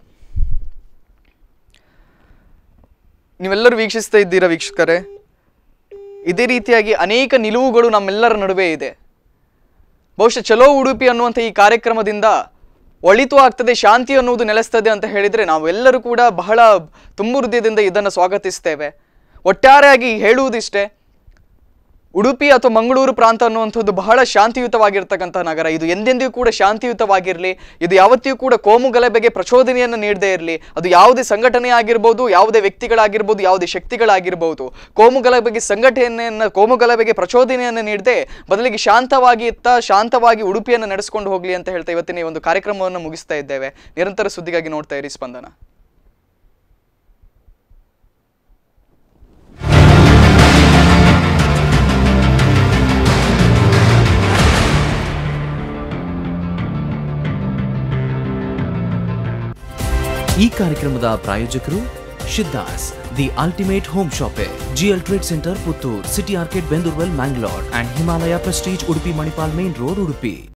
ನೀವೆಲ್ಲರೂ ವೀಕ್ಷಿಸ್ತಾ ಇದ್ದೀರಾ ವೀಕ್ಷಕರೇ ಇದೇ ರೀತಿಯಾಗಿ ಅನೇಕ ನಿಲುವುಗಳು ನಮ್ಮೆಲ್ಲರ ನಡುವೆ ಇದೆ ಬಹುಶಃ ಚಲೋ ಉಡುಪಿ ಅನ್ನುವಂಥ ಈ ಕಾರ್ಯಕ್ರಮದಿಂದ ಒಳಿತು ಆಗ್ತದೆ ಶಾಂತಿ ಅನ್ನುವುದು ನೆಲೆಸ್ತದೆ ಅಂತ ಹೇಳಿದರೆ ನಾವೆಲ್ಲರೂ ಕೂಡ ಬಹಳ ತುಂಬು ಹೃದಯದಿಂದ ಇದನ್ನು ಸ್ವಾಗತಿಸ್ತೇವೆ ಒಟ್ಟಾರೆಯಾಗಿ ಹೇಳುವುದಿಷ್ಟೇ ಉಡುಪಿ ಅಥವಾ ಮಂಗಳೂರು ಪ್ರಾಂತ ಅನ್ನುವಂಥದ್ದು ಬಹಳ ಶಾಂತಿಯುತವಾಗಿರ್ತಕ್ಕಂಥ ನಗರ ಇದು ಎಂದೆಂದಿಗೂ ಕೂಡ ಶಾಂತಿಯುತವಾಗಿರಲಿ ಇದು ಯಾವತ್ತಿಯೂ ಕೂಡ ಕೋಮು ಗಲಭೆಗೆ ಪ್ರಚೋದನೆಯನ್ನು ನೀಡದೇ ಇರಲಿ ಅದು ಯಾವುದೇ ಸಂಘಟನೆ ಆಗಿರ್ಬೋದು ಯಾವುದೇ ವ್ಯಕ್ತಿಗಳಾಗಿರ್ಬೋದು ಯಾವುದೇ ಶಕ್ತಿಗಳಾಗಿರ್ಬೋದು ಕೋಮು ಗಲಭೆಗೆ ಸಂಘಟನೆಯನ್ನು ಕೋಮು ಗಲಭೆಗೆ ಪ್ರಚೋದನೆಯನ್ನು ನೀಡದೆ ಬದಲಿಗೆ ಶಾಂತವಾಗಿ ಇತ್ತ ಶಾಂತವಾಗಿ ಉಡುಪಿಯನ್ನು ನಡೆಸ್ಕೊಂಡು ಹೋಗಲಿ ಅಂತ ಹೇಳ್ತಾ ಇವತ್ತಿನ ಈ ಒಂದು ಕಾರ್ಯಕ್ರಮವನ್ನು ಮುಗಿಸ್ತಾ ಇದ್ದೇವೆ ನಿರಂತರ ಸುದ್ದಿಗಾಗಿ ನೋಡ್ತಾ ಇರಿ ಸ್ಪಂದನ ಈ ಕಾರ್ಯಕ್ರಮದ ಪ್ರಾಯೋಜಕರು Siddhas the ultimate home shoppe GL trade centre Puttur city arcade Bendurwell Mangalore and Himalaya prestige Udupi Manipal main road Udupi